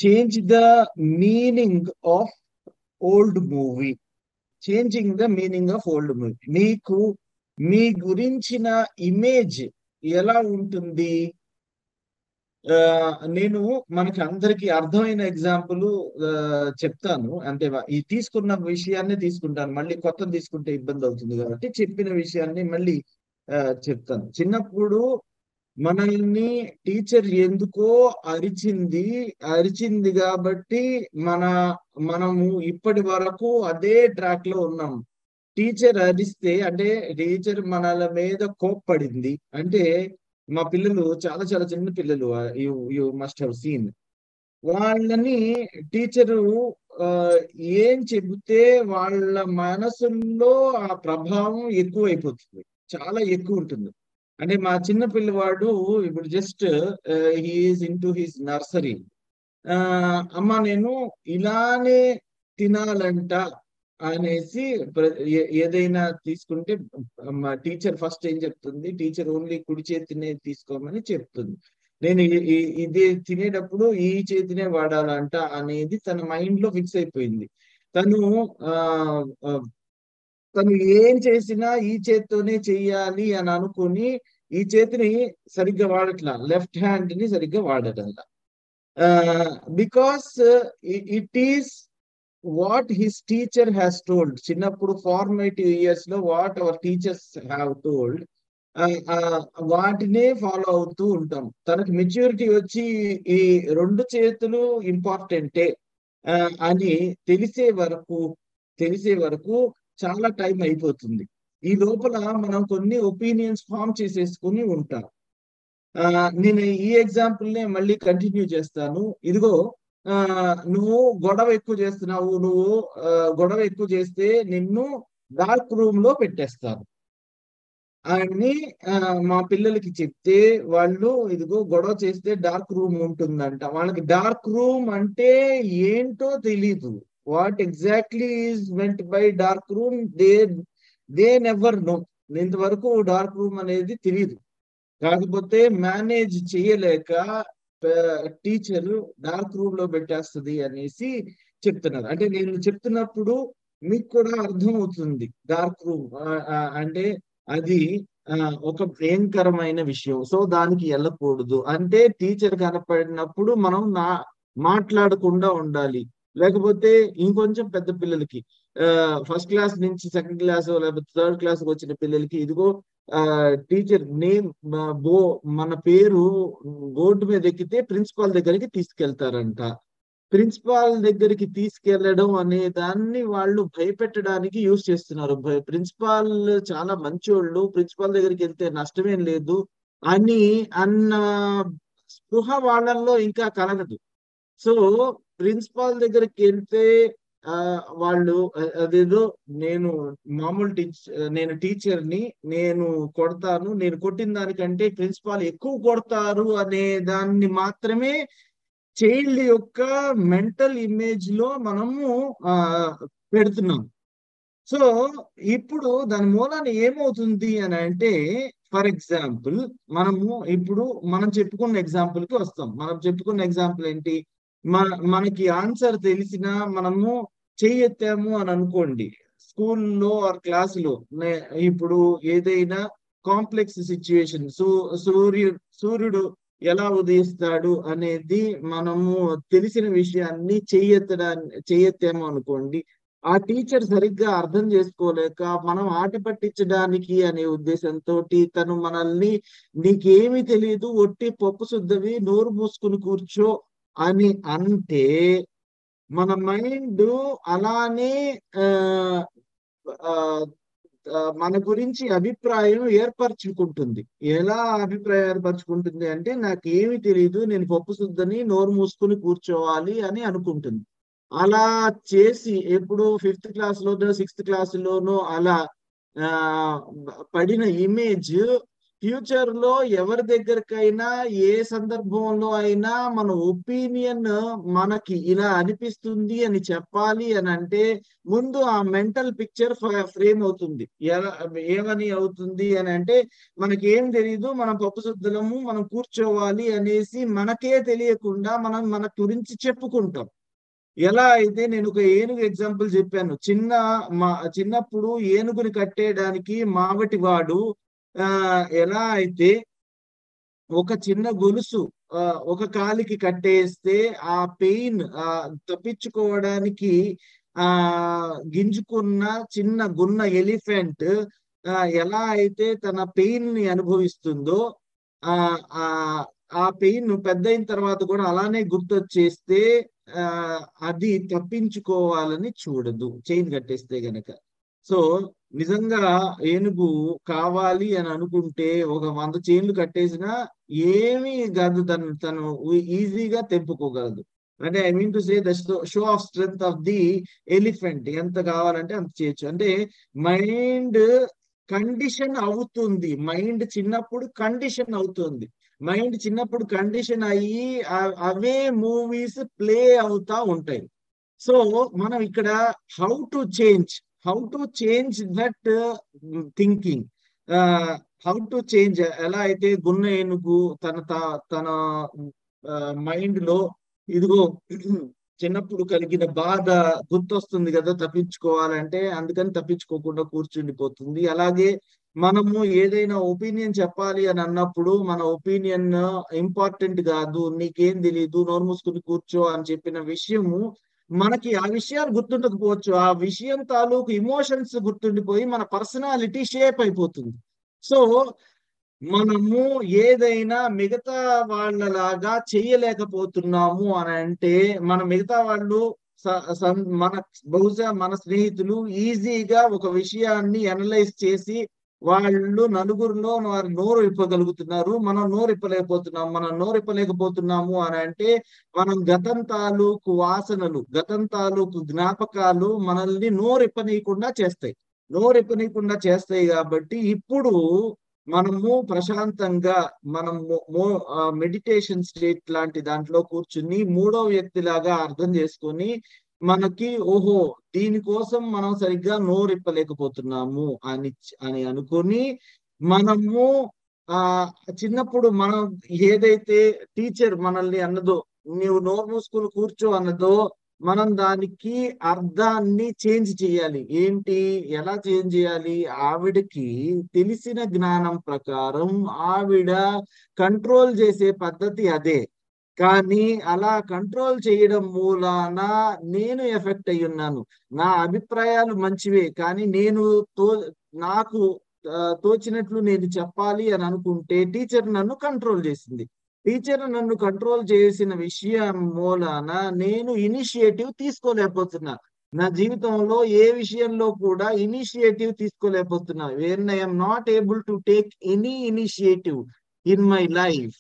Change the meaning of old movie changing the meaning of old movie మీకు మీ గురించిన image ఎలా ఉంటుంది ఆ, నేను మనకి అందరికి అర్థమైన ఎగ్జాంపుల్ చెప్తాను అంటే వా- ఈ తీసుకున్న విషయాన్ని తీసుకుంటాను మళ్ళీ కొత్త తీసుకుంటే ఇబ్బంది అవుతుంది కాబట్టి చెప్పిన విషయాన్ని మళ్ళీ ఆ, చెప్తాను చిన్నప్పుడు మనల్ని టీచర్ ఎందుకో అరిచింది అరిచింది కాబట్టి మన మనము ఇప్పటి వరకు అదే ట్రాక్ లో ఉన్నాం టీచర్ అరిస్తే అంటే టీచర్ మనల మీద కోప్పడింది అంటే మా పిల్లలు చాలా చాలా చిన్న పిల్లలు you you must have seen వాళ్ళని టీచరు ఆ, ఏం చెబితే వాళ్ళ మనసుల్లో ఆ ప్రభావం ఎక్కువైపోతుంది చాలా ఎక్కువ ఉంటుంది అంటే మా చిన్న పిల్లవాడు ఇప్పుడు just he's in to his nursery అమ్మ నేను ఇలానే తినాలంట అనేసి ప్ర- ఏ- ఏదైనా తీసుకుంటే మా టీచర్ ఫస్ట్ ఏం చెప్తుంది టీచర్ ఓన్లీ కుడి చేతినే తీసుకోమని చెప్తుంది నేను ఇ- ఇ- ఇది తినేటప్పుడు ఈ చేతినే వాడాలంట అనేది తన మైండ్ లో ఫిక్స్ అయిపోయింది తను ఆ ఆ, తను ఏం చేసినా ఈ చేత్తోనే చెయ్యాలి అని అనుకుని ఈ చేతిని సరిగ్గా వాడట్లా లెఫ్ట్ హ్యాండ్ ని సరిగ్గా వాడటంలా because it is what his teacher has told చిన్నప్పుడు ఫార్మేటివ్ ఇయర్స్ లో what our teachers have told వాటినే ఫాలో అవుతూ ఉంటాం తనకి మెచ్యూరిటీ వచ్చి ఈ రెండు చేతులు ఇంపార్టెంటే ఆ, అని తెలిసే వరకు తెలిసే వరకు చాలా టైం అయిపోతుంది ఈ లోపల మనం కొన్ని ఒపీనియన్స్ ఫామ్ చేసేసుకుని ఉంటాం ఆ, నేను ఈ ఎగ్జాంపుల్ నే మళ్ళీ కంటిన్యూ చేస్తాను ఇదిగో ఆ నువ్వు గొడవ ఎక్కువ చేస్తున్నావు నువ్వు ఆ, గొడవ ఎక్కువ చేస్తే నిన్ను డార్క్ రూమ్ లో పెట్టేస్తాను అని ఆ, మా పిల్లలకి చెప్తే వాళ్ళు ఇదిగో గొడవ చేస్తే డార్క్ రూమ్ ఉంటుందంట వాళ్ళకి డార్క్ రూమ్ అంటే ఏంటో తెలీదు what exactly is went by dark room they they never know ఇంతవరకు డార్క్ రూమ్ అనేది తెలియదు కాకపోతే మేనేజ్ చేయలేక టీచర్ డార్క్ రూమ్ లో పెట్టేస్తుంది అనేసి చెప్తున్నారు అంటే నేను చెప్తున్నప్పుడు మీకు కూడా అర్థం అవుతుంది డార్క్ రూమ్ అంటే అది ఆ, ఒక భయంకరమైన విషయం సో దానికి వెళ్ళకూడదు అంటే టీచర్ కనపడినప్పుడు మనం నా మాట్లాడకుండా ఉండాలి లేకపోతే ఇంకొంచెం పెద్ద పిల్లలకి ఫస్ట్ క్లాస్ నుంచి సెకండ్ క్లాస్ లేకపోతే థర్డ్ క్లాస్ వచ్చిన పిల్లలకి ఇదిగో టీచర్ నేమ్ బో మన పేరు బోర్డు మీద ఎక్కితే ప్రిన్సిపాల్ దగ్గరికి తీసుకెళ్తారంట ప్రిన్సిపాల్ దగ్గరికి తీసుకెళ్లడం అనే దాన్ని వాళ్ళు భయపెట్టడానికి యూజ్ చేస్తున్నారు ప్రిన్సిపాల్ చాలా మంచోళ్ళు ప్రిన్సిపాల్ దగ్గరికి వెళ్తే నష్టమేం లేదు అని అన్న స్పృహ వాళ్ళల్లో ఇంకా కలగదు సో ప్రిన్సిపాల్ దగ్గరికి వెళ్తే ఆ వాళ్ళు అ- అదేదో నేను మామూలు టీచర్ నేను టీచర్ ని నేను కొడతాను నేను కొట్టిన దానికంటే ప్రిన్సిపాల్ ఎక్కువ కొడతారు అనే దాన్ని మాత్రమే చైల్డ్ యొక్క మెంటల్ ఇమేజ్ లో మనము ఆ పెడుతున్నాం సో ఇప్పుడు దాని మూలాన ఏమవుతుంది అని అంటే ఫర్ ఎగ్జాంపుల్ మనము ఇప్పుడు మనం చెప్పుకున్న ఎగ్జాంపుల్ కి వస్తాం మనం చెప్పుకున్న ఎగ్జాంపుల్ ఏంటి మన మనకి ఆన్సర్ తెలిసినా మనము చెయ్యెత్తాము అని అనుకోండి స్కూల్లో ఆర్ క్లాసులో ఇప్పుడు ఏదైనా కాంప్లెక్స్ సిచ్యువేషన్ సూ సూర్యు సూర్యుడు ఎలా ఉదయిస్తాడు అనేది మనము తెలిసిన విషయాన్ని చెయ్యెత్తడాన్ని చెయ్యెత్తాము అనుకోండి ఆ టీచర్ సరిగ్గా అర్థం చేసుకోలేక మనం ఆట పట్టించడానికి అనే ఉద్దేశంతో తను మనల్ని నీకేమీ తెలియదు ఒట్టి పప్పు శుద్ధవి నోరు మూసుకుని కూర్చో అని అంటే మన మైండ్ అలానే ఆ, ఆ, ఆ, మన గురించి అభిప్రాయం ఏర్పరచుకుంటుంది ఎలా అభిప్రాయం ఏర్పరచుకుంటుంది అంటే నాకు ఏమీ తెలియదు నేను పప్పు శుద్ధని నోరు మూసుకుని కూర్చోవాలి అని అనుకుంటుంది అలా చేసి ఎప్పుడు ఫిఫ్త్ క్లాస్ లోనో సిక్స్త్ క్లాస్ లోనో అలా ఆ పడిన ఇమేజ్ ఫ్యూచర్ లో ఎవరి దగ్గరకైనా ఏ సందర్భంలో అయినా మన ఒపీనియన్ మనకి ఇలా అనిపిస్తుంది అని చెప్పాలి అని అంటే ముందు ఆ మెంటల్ పిక్చర్ ఫ్రేమ్ అవుతుంది ఎలా ఏమని అవుతుంది అని అంటే మనకి ఏం తెలియదు మనం పప్పు శుద్ధులము మనం కూర్చోవాలి అనేసి మనకే తెలియకుండా మనం మన గురించి చెప్పుకుంటాం ఎలా అయితే నేను ఒక ఏనుగు ఎగ్జాంపుల్ చెప్పాను చిన్న మా చిన్నప్పుడు ఏనుగుని కట్టేయడానికి మావటి వాడు ఆ ఎలా అయితే ఒక చిన్న గొలుసు ఆ, ఒక కాలికి కట్టేస్తే ఆ పెయిన్ ఆ తప్పించుకోవడానికి ఆ గింజుకున్న చిన్న గున్న ఎలిఫెంట్ ఆ, ఎలా అయితే తన పెయిన్ ని అనుభవిస్తుందో ఆ ఆ ఆ పెయిన్ పెద్ద అయిన తర్వాత కూడా అలానే గుర్తొచ్చేస్తే ఆ అది తప్పించుకోవాలని చూడదు చైన్ కట్టేస్తే గనక సో నిజంగా ఏనుగు కావాలి అని అనుకుంటే ఒక వంద చైన్లు కట్టేసినా ఏమీ కాదు తను తను ఈజీగా తెంపుకోగలదు అంటే I mean to say the show of strength of the elephant ఎంత కావాలంటే అంత చేయొచ్చు అంటే మైండ్ కండిషన్ అవుతుంది మైండ్ చిన్నప్పుడు కండిషన్ అవుతుంది మైండ్ చిన్నప్పుడు కండిషన్ అయ్యి ఆ- అవే మూవీస్ ప్లే అవుతా ఉంటాయి సో మనం ఇక్కడ how to change how to change that thinking how to change ఎలా అయితే గున్న ఏనుగు తన తా- తన మైండ్ లో ఇదిగో చిన్నప్పుడు కలిగిన బాధ గుర్తొస్తుంది కదా తప్పించుకోవాలంటే అందుకని తప్పించుకోకుండా కూర్చుండిపోతుంది అలాగే మనము ఏదైనా ఒపీనియన్ చెప్పాలి అని అన్నప్పుడు మన ఒపీనియన్ ఇంపార్టెంట్ కాదు నీకేం తెలియదు నోరు మూసుకుని కూర్చో అని చెప్పిన విషయము మనకి ఆ విషయాలు గుర్తుండకపోవచ్చు ఆ విషయం తాలూకు ఇమోషన్స్ గుర్తుండిపోయి మన పర్సనాలిటీ షేప్ అయిపోతుంది సో మనము ఏదైనా మిగతా వాళ్ళలాగా చేయలేకపోతున్నాము అని అంటే మన మిగతా వాళ్ళు స- సం- మన బహుశా మన స్నేహితులు ఈజీగా ఒక విషయాన్ని అనలైజ్ చేసి వాళ్ళు నలుగురిలో వారు నోరు ఇప్పగలుగుతున్నారు మనం నోరు ఇప్పలేకపోతున్నాం మనం నోరు ఇప్పలేకపోతున్నాము అని అంటే మనం గతం తాలూకు వాసనలు గతం తాలూకు జ్ఞాపకాలు మనల్ని నోరు ఇప్పనీయకుండా చేస్తాయి నోరు ఇప్పనీయకుండా చేస్తాయి కాబట్టి ఇప్పుడు మనము ప్రశాంతంగా మనం మెడిటేషన్ స్టేట్ లాంటి దాంట్లో కూర్చుని మూడో వ్యక్తిలాగా అర్థం చేసుకొని మనకి ఓహో దీనికోసం మనం సరిగ్గా నోరిప్పలేకపోతున్నాము అని అని అనుకొని మనము ఆ చిన్నప్పుడు మనం ఏదైతే టీచర్ మనల్ని అన్నదో నీవు నోరు మూసుకుని కూర్చో అన్నదో మనం దానికి అర్థాన్ని చేంజ్ చేయాలి ఏంటి ఎలా చేంజ్ చేయాలి ఆవిడకి తెలిసిన జ్ఞానం ప్రకారం ఆవిడ కంట్రోల్ చేసే పద్ధతి అదే కానీ అలా కంట్రోల్ చేయడం మూలాన నేను ఎఫెక్ట్ అయి ఉన్నాను నా అభిప్రాయాలు మంచివే కానీ నేను తో నాకు ఆ, తోచినట్లు నేను చెప్పాలి అని అనుకుంటే టీచర్ నన్ను కంట్రోల్ చేసింది టీచర్ నన్ను కంట్రోల్ చేసిన విషయం మూలాన నేను ఇనిషియేటివ్ తీసుకోలేకపోతున్నా నా జీవితంలో ఏ విషయంలో కూడా ఇనిషియేటివ్ తీసుకోలేకపోతున్నా when I'm not able to take any initiative in my life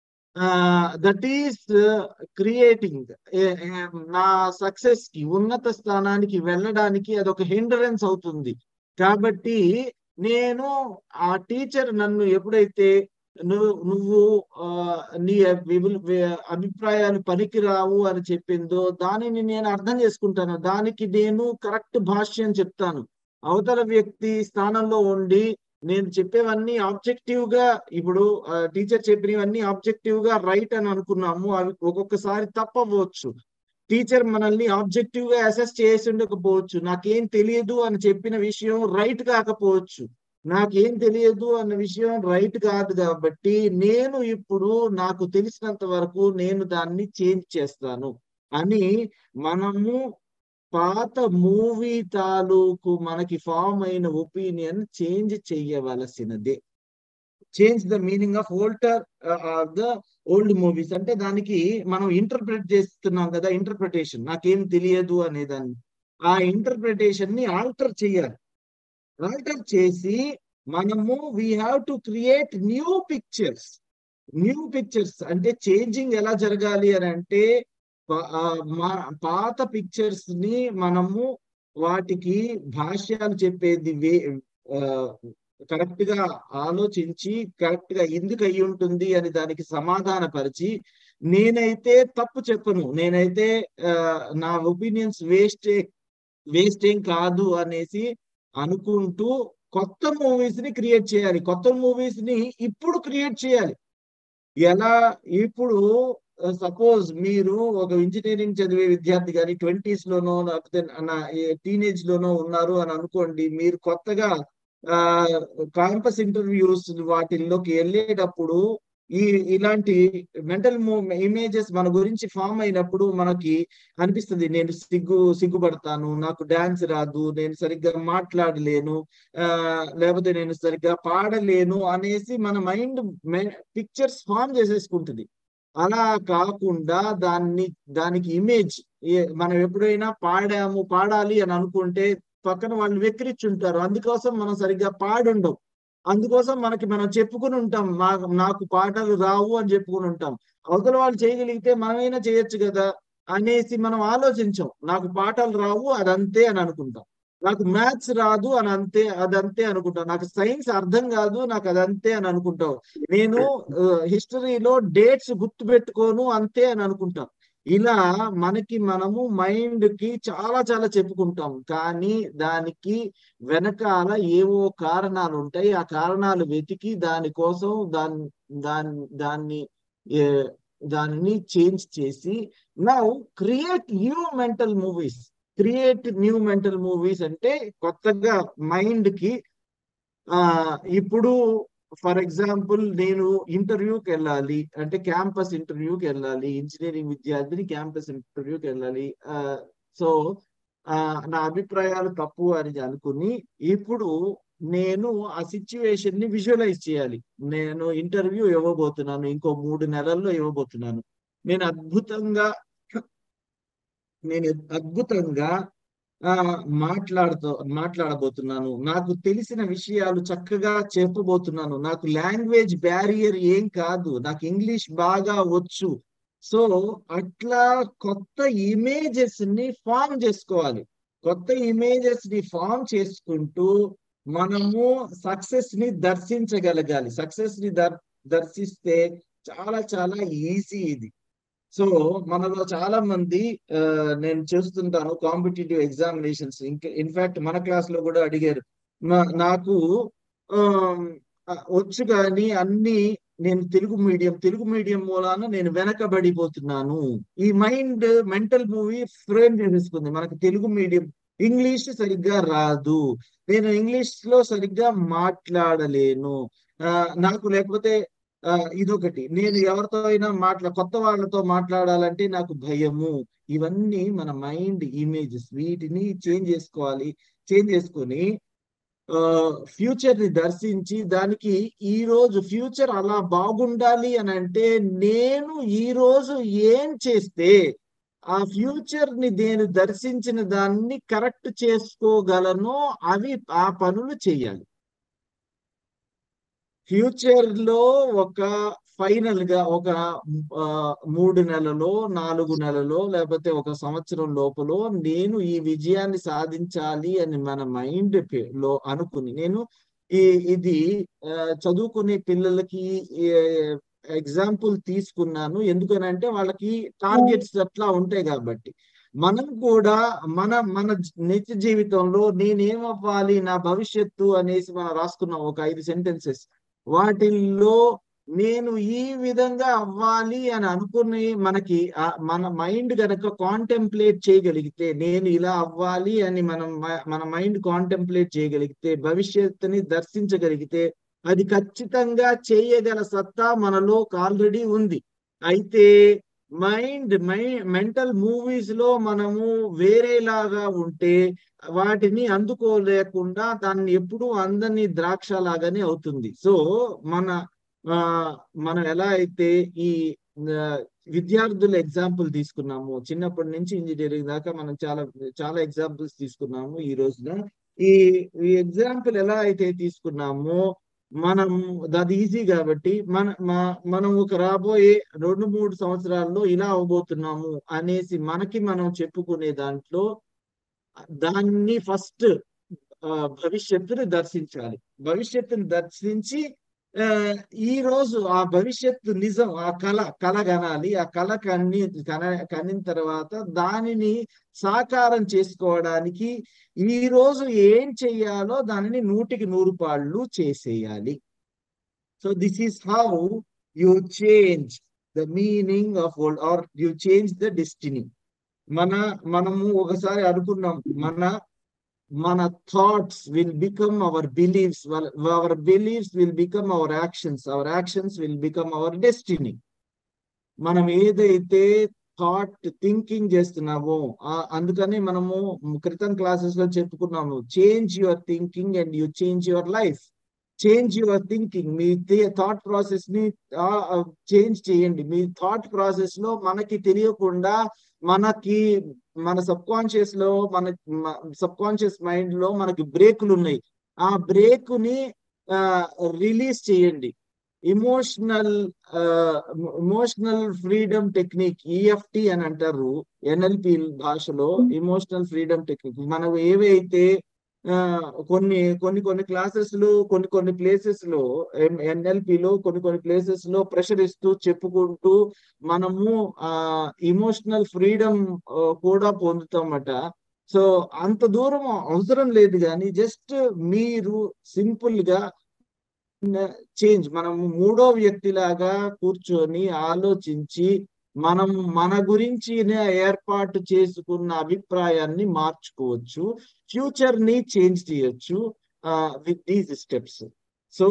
that is creating నా సక్సెస్ కి ఉన్నత స్థానానికి వెళ్ళడానికి అదొక హిండరెన్స్ అవుతుంది కాబట్టి నేను ఆ టీచర్ నన్ను ఎప్పుడైతే నువ్వు నువ్వు ఆ, నీ విబుల్- వి- అభిప్రాయాలు పనికిరావు అని చెప్పిందో దానిని నేను అర్థం చేసుకుంటాను దానికి నేను కరెక్ట్ భాష్యం చెప్తాను అవతల వ్యక్తి స్థానంలో ఉండి నేను చెప్పేవన్నీ ఆబ్జెక్టివ్ గా ఇప్పుడు టీచర్ చెప్పినవన్నీ ఆబ్జెక్టివ్ గా రైట్ అని అనుకున్నాము అవి ఒక్కొక్కసారి తప్పవచ్చు టీచర్ మనల్ని ఆబ్జెక్టివ్ గా అసెస్ చేసి ఉండకపోవచ్చు నాకేం తెలియదు అని చెప్పిన విషయం రైట్ కాకపోవచ్చు నాకేం తెలియదు అన్న విషయం రైట్ కాదు కాబట్టి నేను ఇప్పుడు నాకు తెలిసినంత వరకు నేను దాన్ని చేంజ్ చేస్తాను అని మనము పాత మూవీ తాలూకు మనకి ఫామ్ అయిన ఒపీనియన్ చేంజ్ చెయ్యవలసినదే change the meaning of alter of the old movies అంటే దానికి మనం ఇంటర్ప్రిట్ చేస్తున్నాం కదా ఇంటర్ప్రిటేషన్ నాకేం తెలియదు అనేదాన్ని ఆ ఇంటర్ప్రిటేషన్ ని ఆల్టర్ చేయాలి ఆల్టర్ చేసి మనము we have to create new pictures new pictures అంటే చేంజింగ్ ఎలా జరగాలి అని అంటే పా- ఆ, మా- పాత పిక్చర్స్ ని మనము వాటికి భాష్యాలు చెప్పేది వే కరెక్ట్ గా ఆలోచించి కరెక్ట్ గా ఎందుకు అయి ఉంటుంది అని దానికి సమాధాన పరిచి నేనైతే తప్పు చెప్పను నేనైతే ఆ, నా ఒపీనియన్స్ వేస్ట్ వేస్ట్ ఏం కాదు అనేసి అనుకుంటూ కొత్త మూవీస్ ని క్రియేట్ చేయాలి కొత్త మూవీస్ ని ఇప్పుడు క్రియేట్ చేయాలి ఎలా ఇప్పుడు సపోజ్ మీరు ఒక ఇంజనీరింగ్ చదివే విద్యార్థి కానీ ట్వంటీస్ లోనో లేకపోతే నా టీనేజ్ లోనో ఉన్నారు అని అనుకోండి మీరు కొత్తగా ఆ క్యాంపస్ ఇంటర్వ్యూస్ వాటిల్లోకి వెళ్ళేటప్పుడు ఈ ఇలాంటి మెంటల్ ఇమేజెస్ మన గురించి ఫామ్ అయినప్పుడు మనకి అనిపిస్తుంది నేను సిగ్గు సిగ్గుపడతాను నాకు డాన్స్ రాదు నేను సరిగ్గా మాట్లాడలేను ఆ లేకపోతే నేను సరిగ్గా పాడలేను అనేసి మన మైండ్ పిక్చర్స్ ఫామ్ చేసేసుకుంటుంది అలా కాకుండా దాన్ని దానికి ఇమేజ్ మనం ఎప్పుడైనా పాడాము పాడాలి అని అనుకుంటే పక్కన వాళ్ళు వెక్కిరిచ్చుంటారు అందుకోసం మనం సరిగ్గా పాడుండం అందుకోసం మనకి మనం చెప్పుకుని ఉంటాం మా- నాకు పాటలు రావు అని చెప్పుకుని ఉంటాం అవతల వాళ్ళు చేయగలిగితే మనమైనా చేయొచ్చు కదా అనేసి మనం ఆలోచించాం నాకు పాటలు రావు అదంతే అని అనుకుంటాం నాకు మ్యాథ్స్ రాదు అని అంతే అదంతే అనుకుంటాం నాకు సైన్స్ అర్థం కాదు నాకు అదంతే అని అనుకుంటాం నేను హిస్టరీలో డేట్స్ గుర్తు పెట్టుకోను అంతే అని అనుకుంటాం ఇలా మనకి మనము మైండ్ కి చాలా చాలా చెప్పుకుంటాం కానీ దానికి వెనకాల ఏవో కారణాలు ఉంటాయి ఆ కారణాలు వెతికి దానికోసం దాన్ని దాన్ని దాన్ని ఏ, దానిని చేంజ్ చేసి now create new mental movies create new mental movies అంటే కొత్తగా మైండ్ కి ఆ ఇప్పుడు ఫర్ ఎగ్జాంపుల్ నేను ఇంటర్వ్యూకి వెళ్ళాలి అంటే క్యాంపస్ ఇంటర్వ్యూకి వెళ్ళాలి ఇంజనీరింగ్ విద్యార్థిని క్యాంపస్ ఇంటర్వ్యూకి వెళ్ళాలి సో నా అభిప్రాయాలు తప్పు అని అనుకుని ఇప్పుడు నేను ఆ సిచ్యువేషన్ ని విజువలైజ్ చేయాలి నేను ఇంటర్వ్యూ ఇవ్వబోతున్నాను ఇంకో మూడు నెలల్లో ఇవ్వబోతున్నాను నేను అద్భుతంగా నేను అద్భుతంగా ఆ మాట్లాడుతూ మాట్లాడబోతున్నాను నాకు తెలిసిన విషయాలు చక్కగా చెప్పబోతున్నాను నాకు లాంగ్వేజ్ బ్యారియర్ ఏం కాదు నాకు ఇంగ్లీష్ బాగా వచ్చు సో అట్లా కొత్త ఇమేజెస్ ని ఫామ్ చేసుకోవాలి కొత్త ఇమేజెస్ ని ఫామ్ చేసుకుంటూ మనము సక్సెస్ ని దర్శించగలగాలి సక్సెస్ ని దర్ దర్శిస్తే చాలా చాలా ఈజీ ఇది సో మనలో చాలా మంది ఆ, నేను చేస్తుంటాను కాంపిటేటివ్ ఎగ్జామినేషన్స్ ఇంకా ఇన్ఫాక్ట్ మన క్లాస్ లో కూడా అడిగారు నా- నాకు ఆమ్, ఆ, వచ్చు కానీ అన్ని నేను తెలుగు మీడియం తెలుగు మీడియం మూలాన నేను వెనకబడిపోతున్నాను ఈ మైండ్ మెంటల్ మూవీ ఫ్రేమ్ చేసేసుకుంది మనకు తెలుగు మీడియం ఇంగ్లీష్ సరిగ్గా రాదు నేను ఇంగ్లీష్ లో సరిగ్గా మాట్లాడలేను ఆ, నాకు లేకపోతే ఆ, ఇదొకటి నేను ఎవరితో అయినా మాట్లా కొత్త వాళ్ళతో మాట్లాడాలంటే నాకు భయము ఇవన్నీ మన మైండ్ ఇమేజెస్ వీటిని చేంజ్ చేసుకోవాలి చేంజ్ చేసుకొని ఫ్యూచర్ ని దర్శించి దానికి ఈ రోజు ఫ్యూచర్ అలా బాగుండాలి అని అంటే నేను ఈ రోజు ఏం చేస్తే ఆ ఫ్యూచర్ ని నేను దర్శించిన దాన్ని కరెక్ట్ చేసుకోగలను అవి ఆ పనులు చేయాలి ఫ్యూచర్ లో ఒక ఫైనల్ గా ఒక ఆ, మూడు నెలలో నాలుగు నెలలో లేకపోతే ఒక సంవత్సరం లోపల నేను ఈ విజయాన్ని సాధించాలి అని మన మైండ్ లో అనుకుని నేను ఈ ఇది ఆ, చదువుకునే పిల్లలకి ఎగ్జాంపుల్ తీసుకున్నాను ఎందుకనంటే వాళ్ళకి టార్గెట్స్ అట్లా ఉంటాయి కాబట్టి మనం కూడా మన మన నిత్య జీవితంలో నేనేం అవ్వాలి నా భవిష్యత్తు అనేసి మనం రాసుకున్నాం ఒక ఐదు సెంటెన్సెస్ వాటిల్లో నేను ఈ విధంగా అవ్వాలి అని అనుకుని మనకి ఆ మన మైండ్ గనక కాంటెంప్లేట్ చేయగలిగితే నేను ఇలా అవ్వాలి అని మనం మ- మన మైండ్ కాంటెంప్లేట్ చేయగలిగితే భవిష్యత్తుని దర్శించగలిగితే అది ఖచ్చితంగా చేయగల సత్తా మనలో ఆల్రెడీ ఉంది అయితే మైండ్ మై మెంటల్ మూవీస్ లో మనము వేరేలాగా ఉంటే వాటిని అందుకోలేకుండా దాన్ని ఎప్పుడూ అందని ద్రాక్ష లాగానే అవుతుంది సో మన ఆ మనం ఎలా అయితే ఈ ఆ, విద్యార్థుల ఎగ్జాంపుల్ తీసుకున్నాము చిన్నప్పటి నుంచి ఇంజనీరింగ్ దాకా మనం చాలా చాలా ఎగ్జాంపుల్స్ తీసుకున్నాము ఈ రోజున ఈ ఈ ఎగ్జాంపుల్ ఎలా అయితే తీసుకున్నామో మనం అది ఈజీ కాబట్టి మన మా- మనం ఒక రాబోయే రెండు మూడు సంవత్సరాల్లో ఇలా అవబోతున్నాము అనేసి మనకి మనం చెప్పుకునే దాంట్లో దాన్ని ఫస్ట్ ఆ, భవిష్యత్తుని దర్శించాలి భవిష్యత్తుని దర్శించి ఆ, ఈ రోజు ఆ భవిష్యత్తు నిజం ఆ కళ కళ కనాలి ఆ కళ కన్ని కన కనిన తర్వాత దానిని సాకారం చేసుకోవడానికి ఈ రోజు ఏం చెయ్యాలో దానిని నూటికి నూరు పాళ్ళు చేసేయాలి so this is how you change the meaning of world or you change the destiny మన మనము ఒకసారి అనుకున్నాం మన మన thoughts will become our believes our believes will become our actions our actions will become our destiny మనం ఏదైతే thought thinking చేస్తున్నామో ఆ- అందుకని మనము క్రితం క్లాసెస్ లో చెప్పుకున్నాము change your thinking and you change your life change your thinking మీ థాట్ ప్రాసెస్ ని చేంజ్ చేయండి మీ థాట్ ప్రాసెస్ లో మనకి తెలియకుండా మనకి మన సబ్ కాన్షియస్ లో మన సబ్ కాన్షియస్ మైండ్ లో మనకి బ్రేకులు ఉన్నాయి ఆ బ్రేక్ ని రిలీజ్ చేయండి emotional emotional freedom technique EFT అని అంటారు ఎన్ఎల్పి భాషలో ఇమోషనల్ ఫ్రీడమ్ టెక్నిక్ మనం ఏవైతే ఆ, కొన్ని కొన్ని కొన్ని క్లాసెస్ లో కొన్ని కొన్ని ప్లేసెస్ లో ఎన్ఎల్పి లో కొన్ని కొన్ని ప్లేసెస్ లో ప్రెషర్ ఇస్తూ చెప్పుకుంటూ మనము ఆ ఇమోషనల్ ఫ్రీడమ్ కూడా పొందుతామట సో అంత దూరం అవసరం లేదు కానీ జస్ట్ మీరు సింపుల్ గా చేంజ్ మనం మూడో వ్యక్తిలాగా కూర్చొని ఆలోచించి మనం మన గురించి ఏర్పాటు చేసుకున్న అభిప్రాయాన్ని మార్చుకోవచ్చు ఫ్యూచర్ ని చేంజ్ చేయొచ్చు విత్ దీస్ స్టెప్స్ సో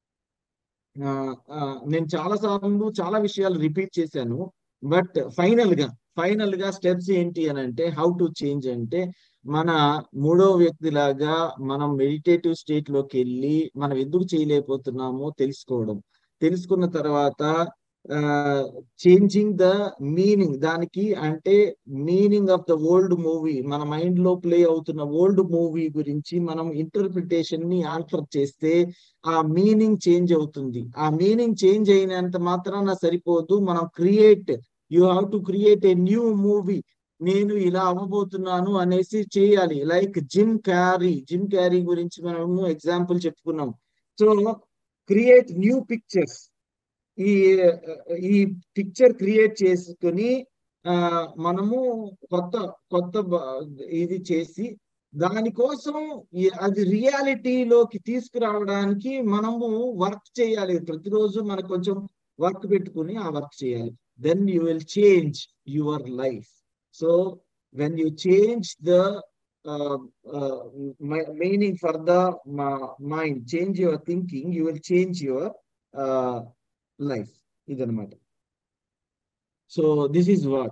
నేను చాలా సార్లు చాలా విషయాలు రిపీట్ చేశాను బట్ ఫైనల్ గా ఫైనల్ గా స్టెప్స్ ఏంటి అని అంటే హౌ టు చేంజ్ అంటే మన మూడో వ్యక్తి లాగా మనం మెడిటేటివ్ స్టేట్ లోకి వెళ్ళి మనం ఎందుకు చేయలేకపోతున్నామో తెలుసుకోవడం తెలుసుకున్న తర్వాత చేంజింగ్ ద మీనింగ్ దానికి అంటే meaning of the old movie మన మైండ్ లో ప్లే అవుతున్న ఓల్డ్ మూవీ గురించి మనం ఇంటర్ప్రిటేషన్ ని ఆన్సర్ చేస్తే ఆ మీనింగ్ చేంజ్ అవుతుంది ఆ మీనింగ్ చేంజ్ అయినంత మాత్రాన సరిపోదు మనం create you have to create a new movie నేను ఇలా అవ్వబోతున్నాను అనేసి చేయాలి like Jim Carrey Jim Carrey గురించి మనము ఎగ్జాంపుల్ చెప్పుకున్నాం సో క్రియేట్ న్యూ పిక్చర్స్ ఈ ఈ పిక్చర్ క్రియేట్ చేసుకుని ఆ మనము కొత్త కొత్త బ- ఇది చేసి దానికోసం ఈ- అది రియాలిటీలోకి తీసుకురావడానికి మనము వర్క్ చేయాలి ప్రతిరోజు మనకు కొంచెం వర్క్ పెట్టుకుని ఆ వర్క్ చేయాలి then you will change your life so when you change the meaning for the mind change your thinking you will change your life ఇదనమాట సో దిస్ ఈజ్ వాట్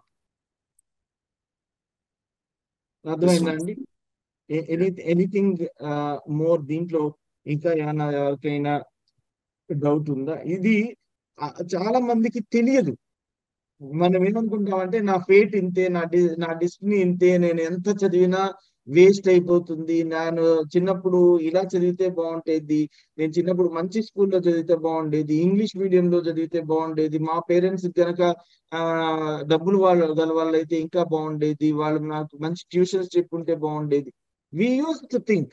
అర్థమైందా అండి ఎనీ ఎనీథింగ్ మోర్ దీంట్లో ఇంకా ఏమైనా ఎవరికైనా doubt ఉందా ఇది ఆ, చాలా మందికి తెలియదు మనం ఏమనుకుంటామంటే నా ఫేట్ ఇంతే నా డి నా డెస్టినీ ఇంతే నేను ఎంత చదివినా వేస్ట్ అయిపోతుంది నేను చిన్నప్పుడు ఇలా చదివితే బాగుంటేది నేను చిన్నప్పుడు మంచి స్కూల్లో చదివితే బాగుండేది ఇంగ్లీష్ మీడియంలో చదివితే బాగుండేది మా పేరెంట్స్ కనుక ఆ డబ్బులు వాళ్ళు గల వాళ్ళైతే ఇంకా బాగుండేది వాళ్ళు నాకు మంచి ట్యూషన్స్ చెప్పుంటే బాగుండేది we use to think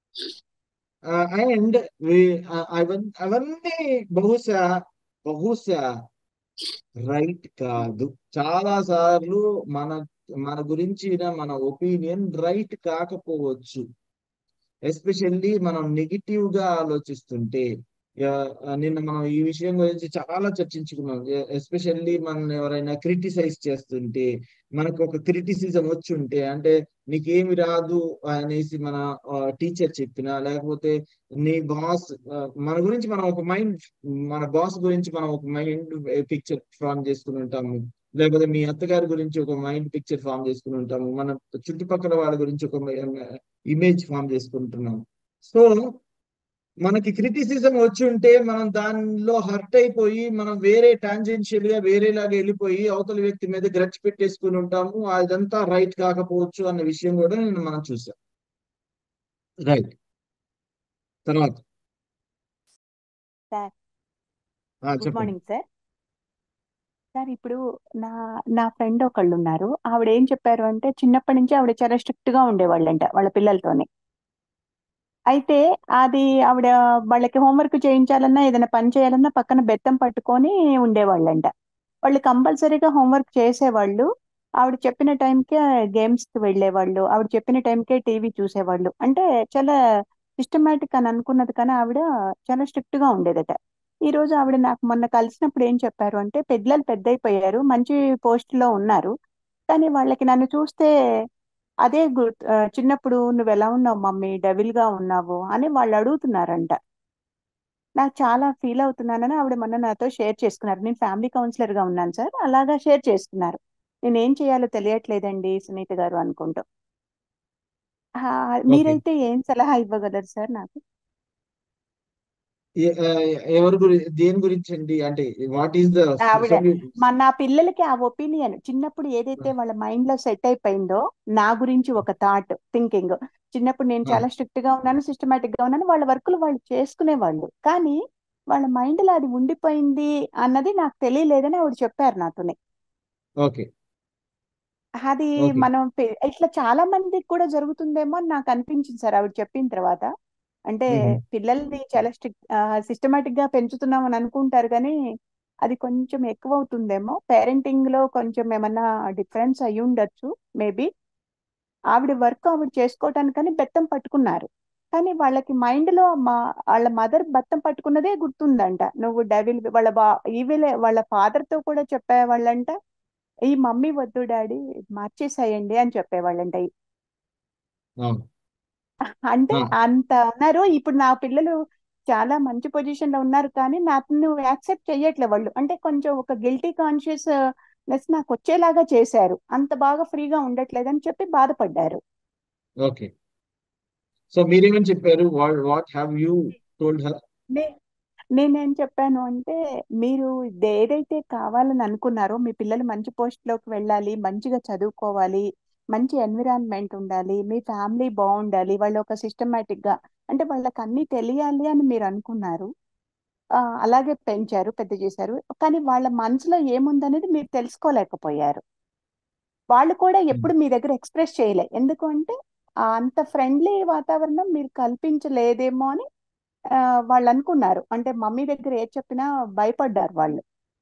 and అవన్నీ బహుశా బహుశా రైట్ కాదు చాలా సార్లు మన మన గురించిన మన ఒపీనియన్ రైట్ కాకపోవచ్చు ఎస్పెషల్లీ మనం నెగిటివ్ గా ఆలోచిస్తుంటే ఆ, నిన్న మనం ఈ విషయం గురించి చాలా చర్చించుకున్నాం ఎస్పెషల్లీ మనం ఎవరైనా క్రిటిసైజ్ చేస్తుంటే మనకు ఒక క్రిటిసిజం వచ్చి ఉంటే అంటే నీకేమి రాదు అనేసి మన టీచర్ చెప్పినా లేకపోతే నీ బాస్ మన గురించి మనం ఒక మైండ్ మన బాస్ గురించి మనం ఒక మైండ్ పిక్చర్ ఫామ్ చేసుకుని ఉంటాము లేకపోతే మీ అత్తగారి గురించి ఒక మైండ్ పిక్చర్ ఫామ్ చేసుకుని ఉంటాము మన చుట్టుపక్కల వాళ్ళ గురించి ఒక ఇమేజ్ ఫామ్ చేసుకుంటున్నాము సో మనకి క్రిటిసిజం వచ్చి ఉంటే మనం దానిలో హర్ట్ అయిపోయి మనం వేరే టాంజెన్షియల్ గా వేరేలాగా వెళ్ళిపోయి అవతల వ్యక్తి మీద గ్రడ్జ్ పెట్టేసుకుని ఉంటాము అదంతా రైట్ కాకపోవచ్చు అన్న విషయం కూడా నేను మనం చూసాం రైట్ తర్వాత సార్ ఆ, గుడ్ చెప్పండి మార్నింగ్ సార్ సార్ ఇప్పుడు నా నా ఫ్రెండ్ ఒకళ్ళు ఉన్నారు ఆవిడ ఏం చెప్పారు అంటే చిన్నప్పటి నుంచి ఆవిడ చాలా స్ట్రిక్ట్ గా ఉండేవాళ్ళంట వాళ్ళ పిల్లలతోని అయితే అది ఆవిడ వాళ్ళకి హోంవర్క్ చేయించాలన్నా ఏదైనా పని చేయాలన్నా పక్కన బెత్తం పట్టుకొని ఉండేవాళ్ళంట వాళ్ళు కంపల్సరీగా హోంవర్క్ చేసేవాళ్ళు ఆవిడ చెప్పిన టైంకే గేమ్స్కి వెళ్ళేవాళ్ళు ఆవిడ చెప్పిన టైంకే టీవీ చూసేవాళ్ళు అంటే చాలా సిస్టమేటిక్ అని అనుకున్నది కానీ ఆవిడ చాలా స్ట్రిక్ట్ గా ఉండేదట ఈ రోజు ఆవిడ నాకు మొన్న కలిసినప్పుడు ఏం చెప్పారు అంటే పిల్లలు పెద్దయిపోయారు మంచి పోస్ట్ లో ఉన్నారు కానీ వాళ్ళకి నన్ను చూస్తే అదే గుర్తు ఆ, చిన్నప్పుడు నువ్వు ఎలా ఉన్నావు మమ్మీ డెవిల్ గా ఉన్నావు అని వాళ్ళు అడుగుతున్నారంట నాకు చాలా ఫీల్ అవుతున్నానని ఆవిడ మొన్న నాతో షేర్ చేసుకున్నారు నేను ఫ్యామిలీ కౌన్సిలర్ గా ఉన్నాను సార్ అలాగా షేర్ చేసుకున్నారు నేను ఏం చేయాలో తెలియట్లేదండి సునీత గారు అనుకుంటూ ఆ, ఓకే మీరైతే ఏం సలహా ఇవ్వగలరు సార్ నాకు ఏ- ఆ, ఎవరి గురించి దేని గురించి అండి అంటే వాట్ ఈస్ ద ఆవిడ మా నా పిల్లలకి ఆ ఒపీనియన్ చిన్నప్పుడు ఏదైతే వాళ్ళ మైండ్ లో సెట్ అయిపోయిందో నా గురించి ఒక థాట్ థింకింగ్ చిన్నప్పుడు నేను చాలా స్ట్రిక్ట్ గా ఉన్నాను సిస్టమేటిక్ గా ఉన్నాను వాళ్ళ వర్కులు వాళ్ళు చేసుకునేవాళ్ళు కానీ వాళ్ళ మైండ్ లో అది ఉండిపోయింది అన్నది నాకు తెలియలేదని ఆవిడ చెప్పారు నాతోనే ఓకే అది ఓకే మనం పె- ఇట్లా చాలా మందికి కూడా జరుగుతుందేమో అని నాకు అనిపించింది సార్ ఆవిడ చెప్పిన తర్వాత అంటే పిల్లల్ని చాలా స్ట్రిక్ట్ సిస్టమేటిక్ గా పెంచుతున్నాం అని అనుకుంటారు కానీ అది కొంచెం ఎక్కువ అవుతుందేమో పేరెంటింగ్ లో కొంచెం ఏమన్నా డిఫరెన్స్ అయి ఉండొచ్చు మేబీ ఆవిడ వర్క్ ఆవిడ చేసుకోవటానికని బెత్తం పట్టుకున్నారు కానీ వాళ్ళకి మైండ్ లో మా వాళ్ళ మదర్ బెత్తం పట్టుకున్నదే గుర్తుందంట నువ్వు డెవిల్ వాళ్ళ బా ఈవిలే వాళ్ళ ఫాదర్ తో కూడా చెప్పేవాళ్ళంట ఈ మమ్మీ వద్దు డాడీ మార్చేసాయండి అని చెప్పేవాళ్ళంట అవును అంటే ఆ, అంత ఉన్నారు ఇప్పుడు నా పిల్లలు చాలా మంచి పొజిషన్ లో ఉన్నారు కానీ నాకు యాక్సెప్ట్ చెయ్యట్లే వాళ్ళు అంటే కొంచెం ఒక గిల్టీ కాన్షియస్ నెస్ నాకు వచ్చేలాగా చేశారు అంత బాగా ఫ్రీగా ఉండట్లేదని చెప్పి బాధపడ్డారు ఓకే సో మీరేమని చెప్పారు what what have you told her నే నేనేం చెప్పాను అంటే మీరు ఇది ఏదైతే కావాలని అనుకున్నారో మీ పిల్లలు మంచి పోస్ట్ లోకి వెళ్ళాలి మంచిగా చదువుకోవాలి మంచి ఎన్విరాన్మెంట్ ఉండాలి మీ ఫ్యామిలీ బాగుండాలి వాళ్ళు ఒక సిస్టమేటిక్ గా అంటే వాళ్ళకి అన్ని తెలియాలి అని మీరు అనుకున్నారు ఆ, అలాగే పెంచారు పెద్ద చేశారు కానీ వాళ్ళ మనసులో ఏముందనేది మీరు తెలుసుకోలేకపోయారు వాళ్ళు కూడా ఎప్పుడు మీ దగ్గర ఎక్స్ప్రెస్ చేయలే ఎందుకు అంటే ఆ అంత ఫ్రెండ్లీ వాతావరణం మీరు కల్పించలేదేమో అని ఆ, వాళ్ళు అనుకున్నారు అంటే మమ్మీ దగ్గర ఏది చెప్పినా భయపడ్డారు వాళ్ళు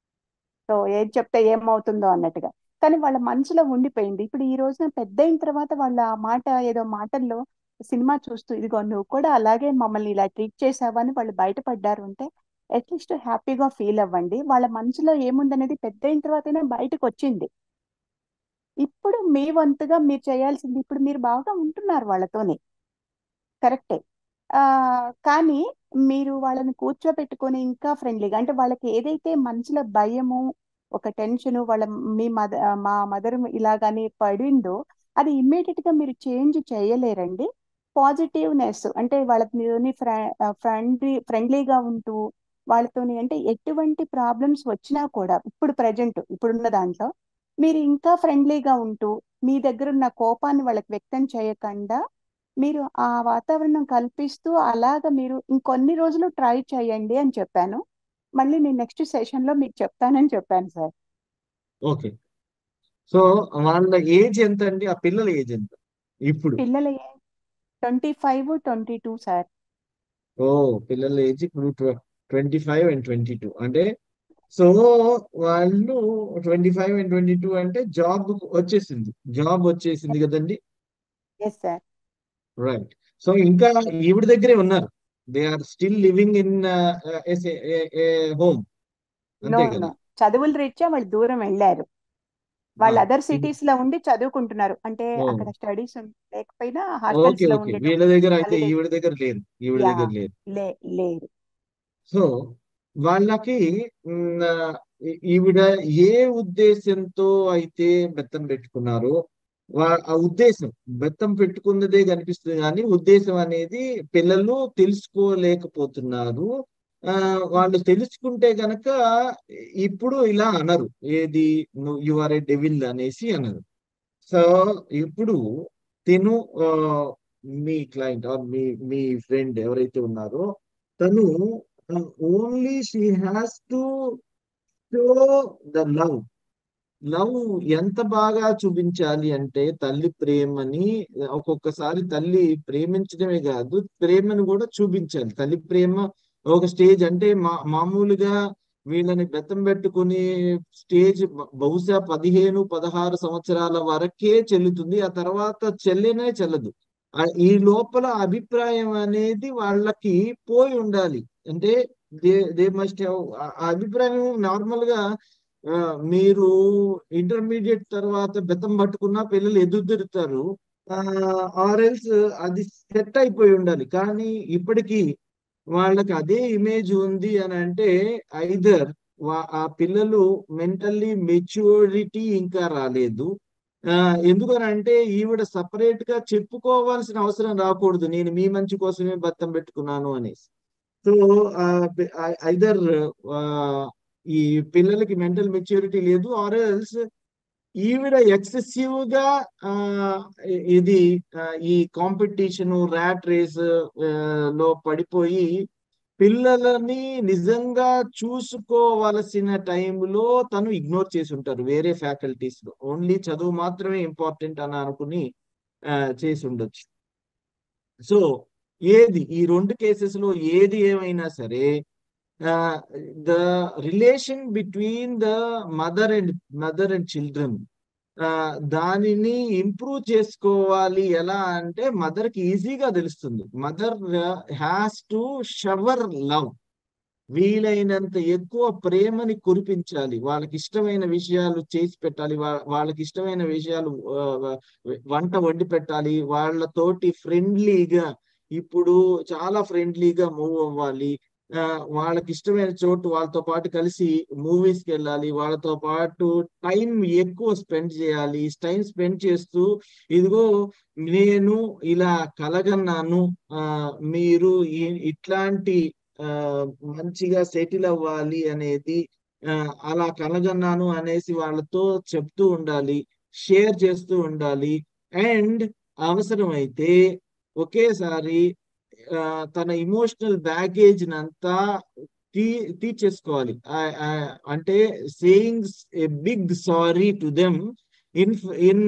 సో ఏది చెప్తే ఏమవుతుందో అన్నట్టుగా కానీ వాళ్ళ మనసులో ఉండిపోయింది ఇప్పుడు ఈ రోజున పెద్ద అయిన తర్వాత వాళ్ళ ఆ మాట ఏదో మాటల్లో సినిమా చూస్తూ ఇదిగో నువ్వు కూడా అలాగే మమ్మల్ని ఇలా ట్రీట్ చేసావని వాళ్ళు బయటపడ్డారు అంటే అట్లీస్ట్ హ్యాపీగా ఫీల్ అవ్వండి వాళ్ళ మనసులో ఏముందనేది పెద్ద అయిన తర్వాతనే బయటకు వచ్చింది ఇప్పుడు మీ వంతుగా మీరు చేయాల్సింది ఇప్పుడు మీరు బాగా ఉంటున్నారు వాళ్ళతోనే కరెక్టే ఆ కానీ మీరు వాళ్ళని కూర్చోబెట్టుకొని ఇంకా ఫ్రెండ్లీగా అంటే వాళ్ళకి ఏదైతే మనసులో భయము ఒక టెన్షన్ వాళ్ళ మీ మదర్ మా మదర్ ఇలాగని పడిందో అది ఇమ్మీడియట్ గా మీరు చేంజ్ చేయలేరండి పాజిటివ్నెస్ అంటే వాళ్ళని ఫ్రెండ్లీ ఫ్రెండ్లీగా ఉంటూ వాళ్ళతోని అంటే ఎటువంటి ప్రాబ్లమ్స్ వచ్చినా కూడా ఇప్పుడు ప్రజెంట్ ఇప్పుడున్న దాంట్లో మీరు ఇంకా ఫ్రెండ్లీగా ఉంటూ మీ దగ్గర ఉన్న కోపాన్ని వాళ్ళకి వ్యక్తం చేయకుండా మీరు ఆ వాతావరణం కల్పిస్తూ అలాగ మీరు ఇంకొన్ని రోజులు ట్రై చేయండి అని చెప్పాను మళ్ళీ నేను నెక్స్ట్ సెషన్ లో మీకు చెప్తానని చెప్పాను సార్ ఓకే సో వాళ్ళ ఏజ్ ఎంత అండి ఆ పిల్లల ఏజ్ ఎంత ఇప్పుడు పిల్లల twenty five twenty two sir ఓ పిల్లల ఏజ్ ఇప్పుడు twenty five and twenty two అంటే సో వాళ్ళు twenty five and twenty two అంటే జాబ్ వచ్చేసింది జాబ్ వచ్చేసింది కదండి ఎస్ సార్ రైట్ సో ఇంకా ఈవిడ దగ్గరే ఉన్నారు they are still living in home no అంతే నో కదా చదువుల రీత్యా వాళ్ళు దూరం వెళ్ళారు వాళ్ళు ఆ, అదర్ ఇది- సిటీస్ లో ఉండి చదువుకుంటున్నారు అంటే ఓ అక్కడ స్టడీస్ లేకపోయినా హాస్టల్స్ ఓకే లో ఓకే ఉండడం వీళ్ళ దగ్గర అయితే హాలిడేస్ ఈవిడ దగ్గర లేదు ఈవిడ యా దగ్గర లేదు లే లేరు సో వాళ్ళకి మ్, ఆ, ఈ- ఈవిడ ఏ ఉద్దేశంతో అయితే బెత్తం పెట్టుకున్నారో వా- ఆ ఉద్దేశం బెత్తం పెట్టుకున్నదే కనిపిస్తుంది కానీ ఉద్దేశం అనేది పిల్లలు తెలుసుకోలేకపోతున్నారు ఆ వాళ్ళు తెలుసుకుంటే గనక ఇప్పుడు ఇలా అనరు ఏది నువ్వు యు ఆర్ ఏ డెవిల్ అనేసి అనరు సో ఇప్పుడు తిను ఆ, మీ క్లయింట్ ఆర్ మీ మీ ఫ్రెండ్ ఎవరైతే ఉన్నారో తను only she has to show the love love ఎంత బాగా చూపించాలి అంటే తల్లి ప్రేమని ఒక్కొక్కసారి తల్లి ప్రేమించడమే కాదు ప్రేమను కూడా చూపించాలి తల్లి ప్రేమ ఒక స్టేజ్ అంటే మా మామూలుగా వీళ్ళని బెత్తం పెట్టుకుని స్టేజ్ బ- బహుశా పదిహేను పదహారు సంవత్సరాల వరకే చెల్లుతుంది ఆ తర్వాత చెల్లెనే చెల్లదు ఆ ఈ లోపల అభిప్రాయం అనేది వాళ్ళకి పోయి ఉండాలి అంటే దే దే మస్ట్ హ్యావ్ ఆ అభిప్రాయం నార్మల్ గా ఆ, మీరు ఇంటర్మీడియట్ తర్వాత బెత్తం పట్టుకున్న పిల్లలు ఎదురు తిరుగుతారు ఆర్ ఎల్స్ అది సెట్ అయిపోయి ఉండాలి కానీ ఇప్పటికీ వాళ్ళకి అదే ఇమేజ్ ఉంది అని అంటే ఐదర్ ఆ పిల్లలు మెంటల్లీ మెచ్యూరిటీ ఇంకా రాలేదు ఆ ఎందుకనంటే ఈవిడ సపరేట్ గా చెప్పుకోవాల్సిన అవసరం రాకూడదు నేను మీ మంచి కోసమే బత్తం పెట్టుకున్నాను అనేసి సో ఐదర్ ఈ పిల్లలకి మెంటల్ మెచ్యూరిటీ లేదు ఆర్ ఎల్స్ ఈవిడ ఎక్సెసివ్ గా ఆ, ఇది ఆ, ఈ కాంపిటీషన్ ర్యాట్ రేస్ లో పడిపోయి పిల్లలని నిజంగా చూసుకోవలసిన టైంలో తను ఇగ్నోర్ చేసి ఉంటారు వేరే ఫ్యాకల్టీస్ లో ఓన్లీ చదువు మాత్రమే ఇంపార్టెంట్ అని అనుకుని ఆ, చేసి ఉండొచ్చు సో ఏది ఈ రెండు కేసెస్ లో ఏది ఏమైనా సరే the relation between the mother and mother and children దానిని ఇంప్రూవ్ చేసుకోవాలి ఎలా అంటే మదర్ కి ఈజీగా తెలుస్తుంది mother has to shower love వీలైనంత ఎక్కువ ప్రేమని కురిపించాలి వాళ్ళకి ఇష్టమైన విషయాలు చేసి పెట్టాలి వా- వాళ్ళకి ఇష్టమైన విషయాలు ఆ, వంట వండి పెట్టాలి వాళ్ళతోటి ఫ్రెండ్లీగా ఇప్పుడు చాలా ఫ్రెండ్లీగా మూవ్ అవ్వాలి ఆ, వాళ్ళకి ఇష్టమైన చోటు వాళ్ళతో పాటు కలిసి మూవీస్ కి వెళ్ళాలి వాళ్ళతో పాటు టైం ఎక్కువ స్పెండ్ చేయాలి టైం స్పెండ్ చేస్తూ ఇదిగో నేను ఇలా కలగన్నాను ఆ, మీరు ఈ- ఇట్లాంటి ఆ, మంచిగా సెటిల్ అవ్వాలి అనేది ఆ, అలా కలగన్నాను అనేసి వాళ్ళతో చెప్తూ ఉండాలి షేర్ చేస్తూ ఉండాలి అండ్ అవసరమైతే ఒకేసారి ఆ, తన ఇమోషనల్ బ్యాగేజ్ అంతా తీ తీర్చేసుకోవాలి ఆ- ఆ, అంటే saying a big sorry to them in in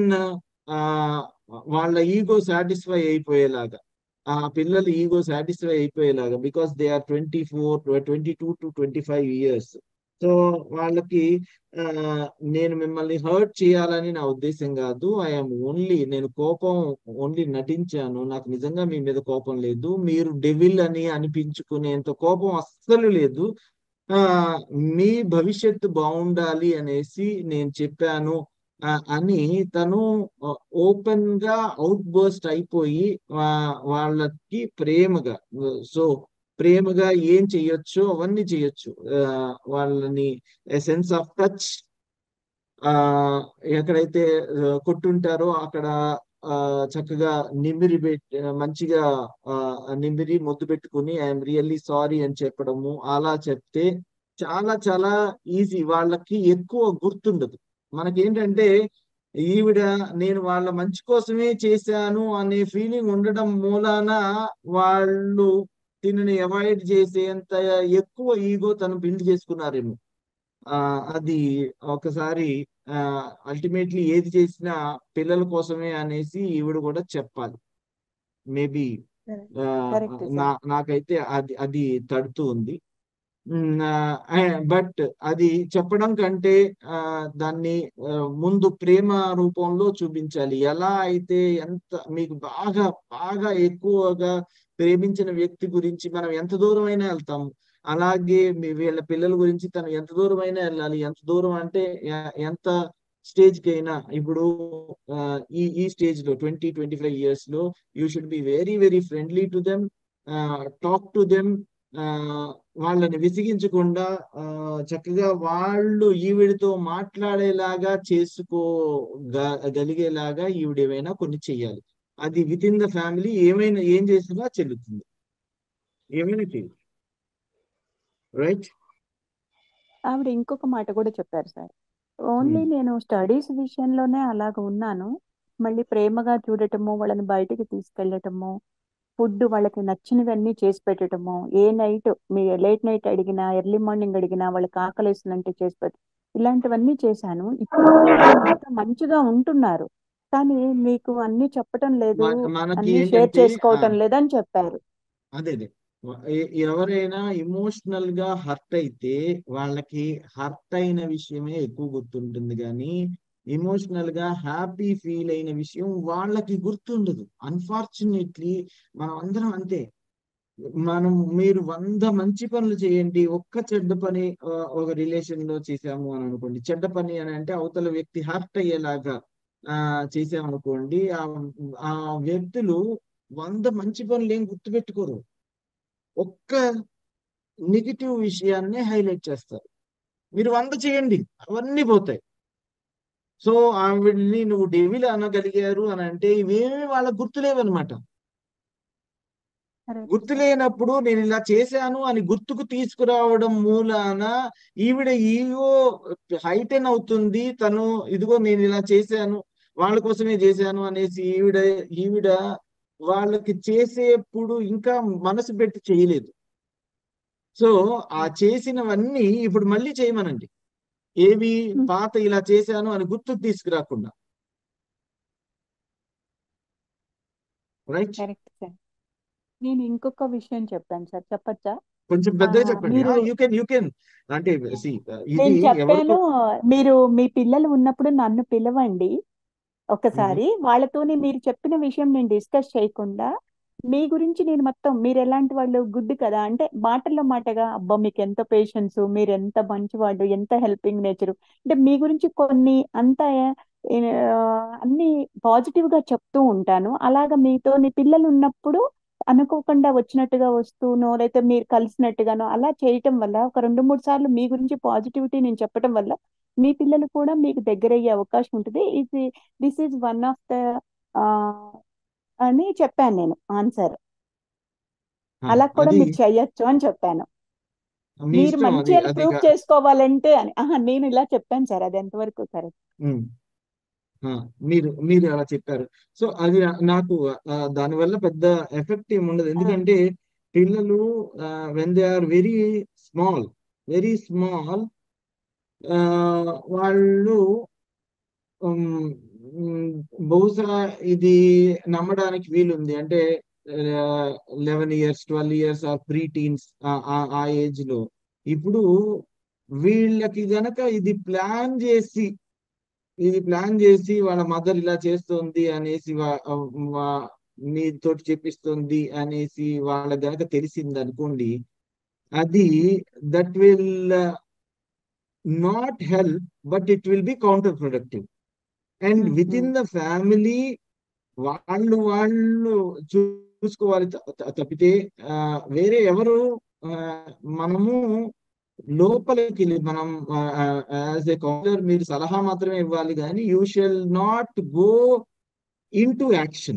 వాళ్ళ ఈగో సాటిస్ఫై అయిపోయేలాగా ఆ పిల్లలు ఈగో సాటిస్ఫై అయిపోయేలాగా because they are twenty four twenty two to twenty five years so వాళ్ళకి ఆ, నేను మిమ్మల్ని హర్ట్ చేయాలని నా ఉద్దేశం కాదు ఐఎమ్ ఓన్లీ నేను కోపం ఓన్లీ నటించాను నాకు నిజంగా మీ మీద కోపం లేదు మీరు డెవిల్ అని అనిపించుకునేంత కోపం అస్సలు లేదు ఆ మీ భవిష్యత్తు బాగుండాలి అనేసి నేను చెప్పాను ఆ, అని తను ఓపెన్ గా అవుట్ బర్స్ట్ అయిపోయి వా- వాళ్ళకి ప్రేమగా సో ప్రేమగా ఏం చెయ్యొచ్చో అవన్నీ చెయ్యొచ్చు ఆ, వాళ్ళని సెన్స్ ఆఫ్ టచ్ ఆ ఎక్కడైతే ఆ, కొట్టుంటారో అక్కడ ఆ చక్కగా నిమిరి పెట్టి మంచిగా ఆ నిమిరి ముద్దు పెట్టుకుని ఐఎమ్ రియల్లీ సారీ అని చెప్పడము అలా చెప్తే చాలా చాలా ఈజీ వాళ్ళకి ఎక్కువ గుర్తుండదు మనకేంటంటే ఈవిడ నేను వాళ్ళ మంచి కోసమే చేశాను అనే ఫీలింగ్ ఉండడం మూలాన వాళ్ళు దీనిని అవాయిడ్ చేసేంత ఎక్కువ ఈగో తను బిల్డ్ చేసుకున్నారేమో ఆ అది ఒకసారి ఆ అల్టిమేట్లీ ఏది చేసినా పిల్లల కోసమే అనేసి ఈవిడ కూడా చెప్పాలి మేబీ కరెక్ట్ సార్ నా నాకైతే అది అది తడుతూ ఉంది బట్ అది చెప్పడం కంటే ఆ దాన్ని ఆ, ముందు ప్రేమ రూపంలో చూపించాలి ఎలా అయితే ఎంత మీకు బాగా బాగా ఎక్కువగా ప్రేమించిన వ్యక్తి గురించి మనం ఎంత దూరం అయినా వెళ్తాము అలాగే మీ వీళ్ళ పిల్లల గురించి తను ఎంత దూరం అయినా వెళ్ళాలి ఎంత దూరం అంటే ఎ- ఎంత స్టేజ్ కి అయినా ఇప్పుడు ఆ, ఈ ఈ స్టేజ్ లో ట్వంటీ ట్వంటీ ఫైవ్ ఇయర్స్ లో you should be very very friendly to them talk to them వాళ్ళని విసిగించకుండా ఆ, చక్కగా వాళ్ళు ఈవిడితో మాట్లాడేలాగా చేసుకోగలిగేలాగా ఈవిడ ఏమైనా కొన్ని చెయ్యాలి అది విత్ ఇన్ ద ఫ్యామిలీ ఏమైనా ఏం చేసినా చెల్లుతుంది ఏమైనా చేయొచ్చు రైట్ ఆవిడ ఇంకొక మాట కూడా చెప్పారు సార్ ఓన్లీ నేను స్టడీస్ విషయంలోనే అలాగ ఉన్నాను మళ్ళీ ప్రేమగా చూడటము వాళ్ళని బయటికి తీసుకెళ్ళటము ఫుడ్ వాళ్ళకి నచ్చినవన్నీ చేసి పెట్టడము ఏ నైట్ మీరు లేట్ నైట్ అడిగినా ఎర్లీ మార్నింగ్ అడిగినా వాళ్ళకి ఆకలిస్తుందంటే చేసి పెట్ట ఇలాంటివన్నీ చేశాను ఇప్పుడు అంత మంచిగా ఉంటున్నారు కానీ మీకు అన్ని చెప్పటం లేదు మన- మనకి అన్ని షేర్ ఏంటంటే ఆ, చేసుకోవటం లేదని చెప్పారు అదే అదే ఎ- ఎవరైనా ఇమోషనల్ గా హర్ట్ అయితే వాళ్ళకి హర్ట్ అయిన విషయమే ఎక్కువ గుర్తుంటుంది కానీ ఇమోషనల్ గా హ్యాపీ ఫీల్ అయిన విషయం వాళ్ళకి గుర్తుండదు అన్ఫార్చునేట్లీ మనం అందరం అంతే మనం మీరు వంద మంచి పనులు చేయండి ఒక్క చెడ్డ పని ఆ, ఒక రిలేషన్ లో చేసాము అని అనుకోండి చెడ్డ పని అని అంటే అవతల వ్యక్తి హర్ట్ అయ్యేలాగా ఆ చేసామనుకోండి ఆ ఆ వ్యక్తులు వంద మంచి పనులు ఏం గుర్తుపెట్టుకోరు ఒక్క నెగిటివ్ విషయాన్ని హైలైట్ చేస్తారు మీరు వంద చేయండి అవన్నీ పోతాయి సో ఆవిడ్ని నువ్వు డెవిల్ అనగలిగారు అని అంటే ఇవేమి వాళ్ళకి గుర్తులేవన్నమాట కరెక్ట్ సార్ గుర్తులేనప్పుడు నేను ఇలా చేశాను అని గుర్తుకు తీసుకురావడం మూలాన ఈవిడ ఈగో హైటెన్ అవుతుంది తను ఇదిగో నేను ఇలా చేశాను వాళ్ళ కోసమే చేశాను అనేసి ఈవిడ ఈవిడ వాళ్ళకి చేసేప్పుడు ఇంకా మనసు పెట్టి చేయలేదు సో ఆ చేసినవన్నీ ఇప్పుడు మళ్ళీ చేయమనండి ఏవి ఉమ్, పాత ఇలా చేశాను అని గుర్తుకు తీసుకురాకుండా రైట్ కరెక్ట్ సార్ నేను ఇంకొక విషయం చెప్పాను సార్ చెప్పచ్చా కొంచెం ఆ, పెద్దగా చెప్పండి మీరు యూ కెన్ యూ కెన్ అంటే see, ఇది నేను ఎవరికో చెప్పాను మీరు మీ పిల్లలు ఉన్నప్పుడు నన్ను పిలవండి మ్మ్. ఒకసారి వాళ్ళతోని మీరు చెప్పిన విషయం నేను డిస్కస్ చేయకుండా మీ గురించి నేను మొత్తం మీరు ఎలాంటి వాళ్ళు గుడ్ కదా అంటే మాటల్లో మాటగా అబ్బా మీకు ఎంత పేషెన్స్ మీరు ఎంత మంచివాళ్ళు ఎంత హెల్పింగ్ నేచర్ అంటే మీ గురించి కొన్ని అంత ఏ, ఆ, అన్ని పాజిటివ్ గా చెప్తూ ఉంటాను అలాగా మీతో నీ పిల్లలు ఉన్నప్పుడు అనుకోకుండా వచ్చినట్టుగా వస్తూనో లేకపోతే మీరు కలిసినట్టుగానో అలా చేయటం వల్ల ఒక రెండు మూడు సార్లు మీ గురించి పాజిటివిటీ నేను చెప్పడం వల్ల మీ పిల్లలు కూడా మీకు దగ్గరయ్యే అవకాశం ఉంటుంది ఇది this is one of the అని చెప్పాను నేను ఆన్సర్ ఆ, అలా కూడా అది మీరు చెయ్యొచ్చు అని చెప్పాను మీ మీరు ఇష్టం మంచి అది అని అది ప్రూవ్ కా- చేసుకోవాలంటే అని ఆహా నేను ఇలా చెప్పాను సార్ అది ఎంతవరకు కరెక్ట్ ఉమ్, ఆ, మీరు మీరు అలా చెప్పారు సో అది నా- నాకు ఆ, దానివల్ల పెద్ద ఎఫెక్ట్ ఏమి ఉండదు ఎందుకంటే పిల్లలు when they are very small very small వాళ్ళు ఉమ్, ఉమ్, బహుశా ఇది నమ్మడానికి వీలుంది అంటే eleven years twelve years or preteens ఆ ఏజ్ లో ఇప్పుడు వీళ్ళకి గనక ఇది ప్లాన్ చేసి ఇది ప్లాన్ చేసి వాళ్ళ మదర్ ఇలా చేస్తుంది అనేసి వా- వా- మీతోటి చెప్పిస్తుంది అనేసి వాళ్ళకి గనక తెలిసింది అనుకోండి అది that will not help but it will be counterproductive and with in the family వాళ్ళు వాళ్ళు చూసుకోవాలి త- త- తప్పితే ఆ, వేరే ఎవరు ఆ, మనము లోపలికి వెళ్ళి మనం యాజ్ ఏ కౌన్సిలర్ మీరు సలహా మాత్రమే ఇవ్వాలి కానీ you shall not go into action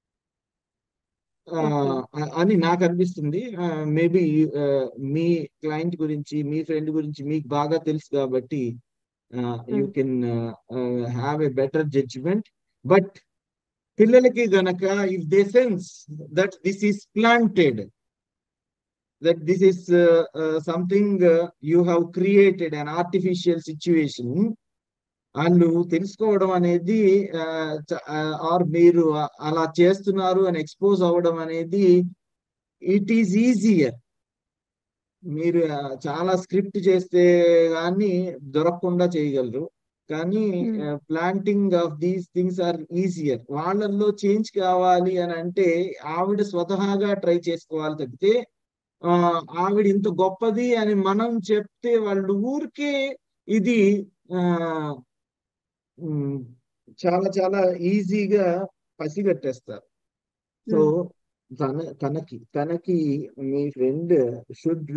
okay అని నాకు అనిపిస్తుంది మేబీ మీ క్లయింట్ గురించి మీ ఫ్రెండ్ గురించి మీకు బాగా తెలుసు కాబట్టి you can have a better judgement but పిల్లలకి గనక if they sense that this is planted that this is uh, uh, something uh, you have created an artificial situation వాళ్ళు తెలుసుకోవడం అనేది ఆర్ మీరు అలా చేస్తున్నారు అని ఎక్స్పోజ్ అవ్వడం అనేది ఇట్ ఈజ్ ఈజియర్ మీరు ఆ, చాలా స్క్రిప్ట్ చేస్తే కానీ దొరకకుండా చేయగలరు కానీ Hmm. Planting of these things are easier వాళ్ళల్లో చేంజ్ కావాలి అని అంటే ఆవిడ స్వతహాగా ట్రై చేసుకోవాలి తప్పితే ఆ ఆవిడ ఇంత గొప్పది అని మనం చెప్తే వాళ్ళు ఊరికే ఇది ఆ ఉమ్, చాలా చాలా ఈజీగా పసిగట్టేస్తారు సో తన తనకి తనకి మీ friend should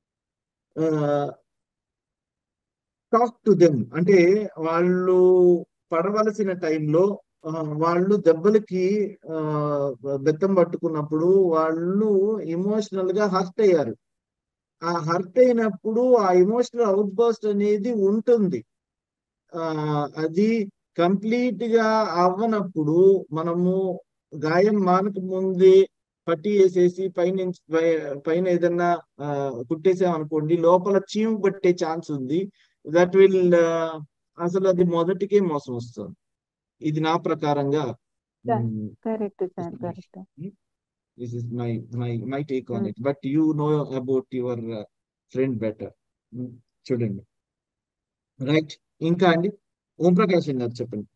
talk to them అంటే వాళ్ళు పడవలసిన టైంలో వాళ్ళు దెబ్బలకి ఆ, బెత్తం పట్టుకున్నప్పుడు వాళ్ళు ఎమోషనల్ గా హర్ట్ అయ్యారు ఆ హర్ట్ అయినప్పుడు ఆ ఎమోషనల్ అవుట్ బర్స్ట్ అనేది ఉంటుంది ఆ అది కంప్లీట్ గా అవ్వనప్పుడు మనము గాయం మానక ముందే పట్టి వేసేసి పైన పైన ఏదన్నా ఆ, కుట్టేసాం అనుకోండి లోపల చీము పట్టే ఛాన్స్ ఉంది దట్ విల్ అసలు అది మొదటికే మోసం వస్తుంది ఇది నా ప్రకారంగా correct sir correct this is my my my take on it but you know about your friend better చూడండి రైట్ ఇంకా అండి ఓం ప్రకాష్ గారు చెప్పండి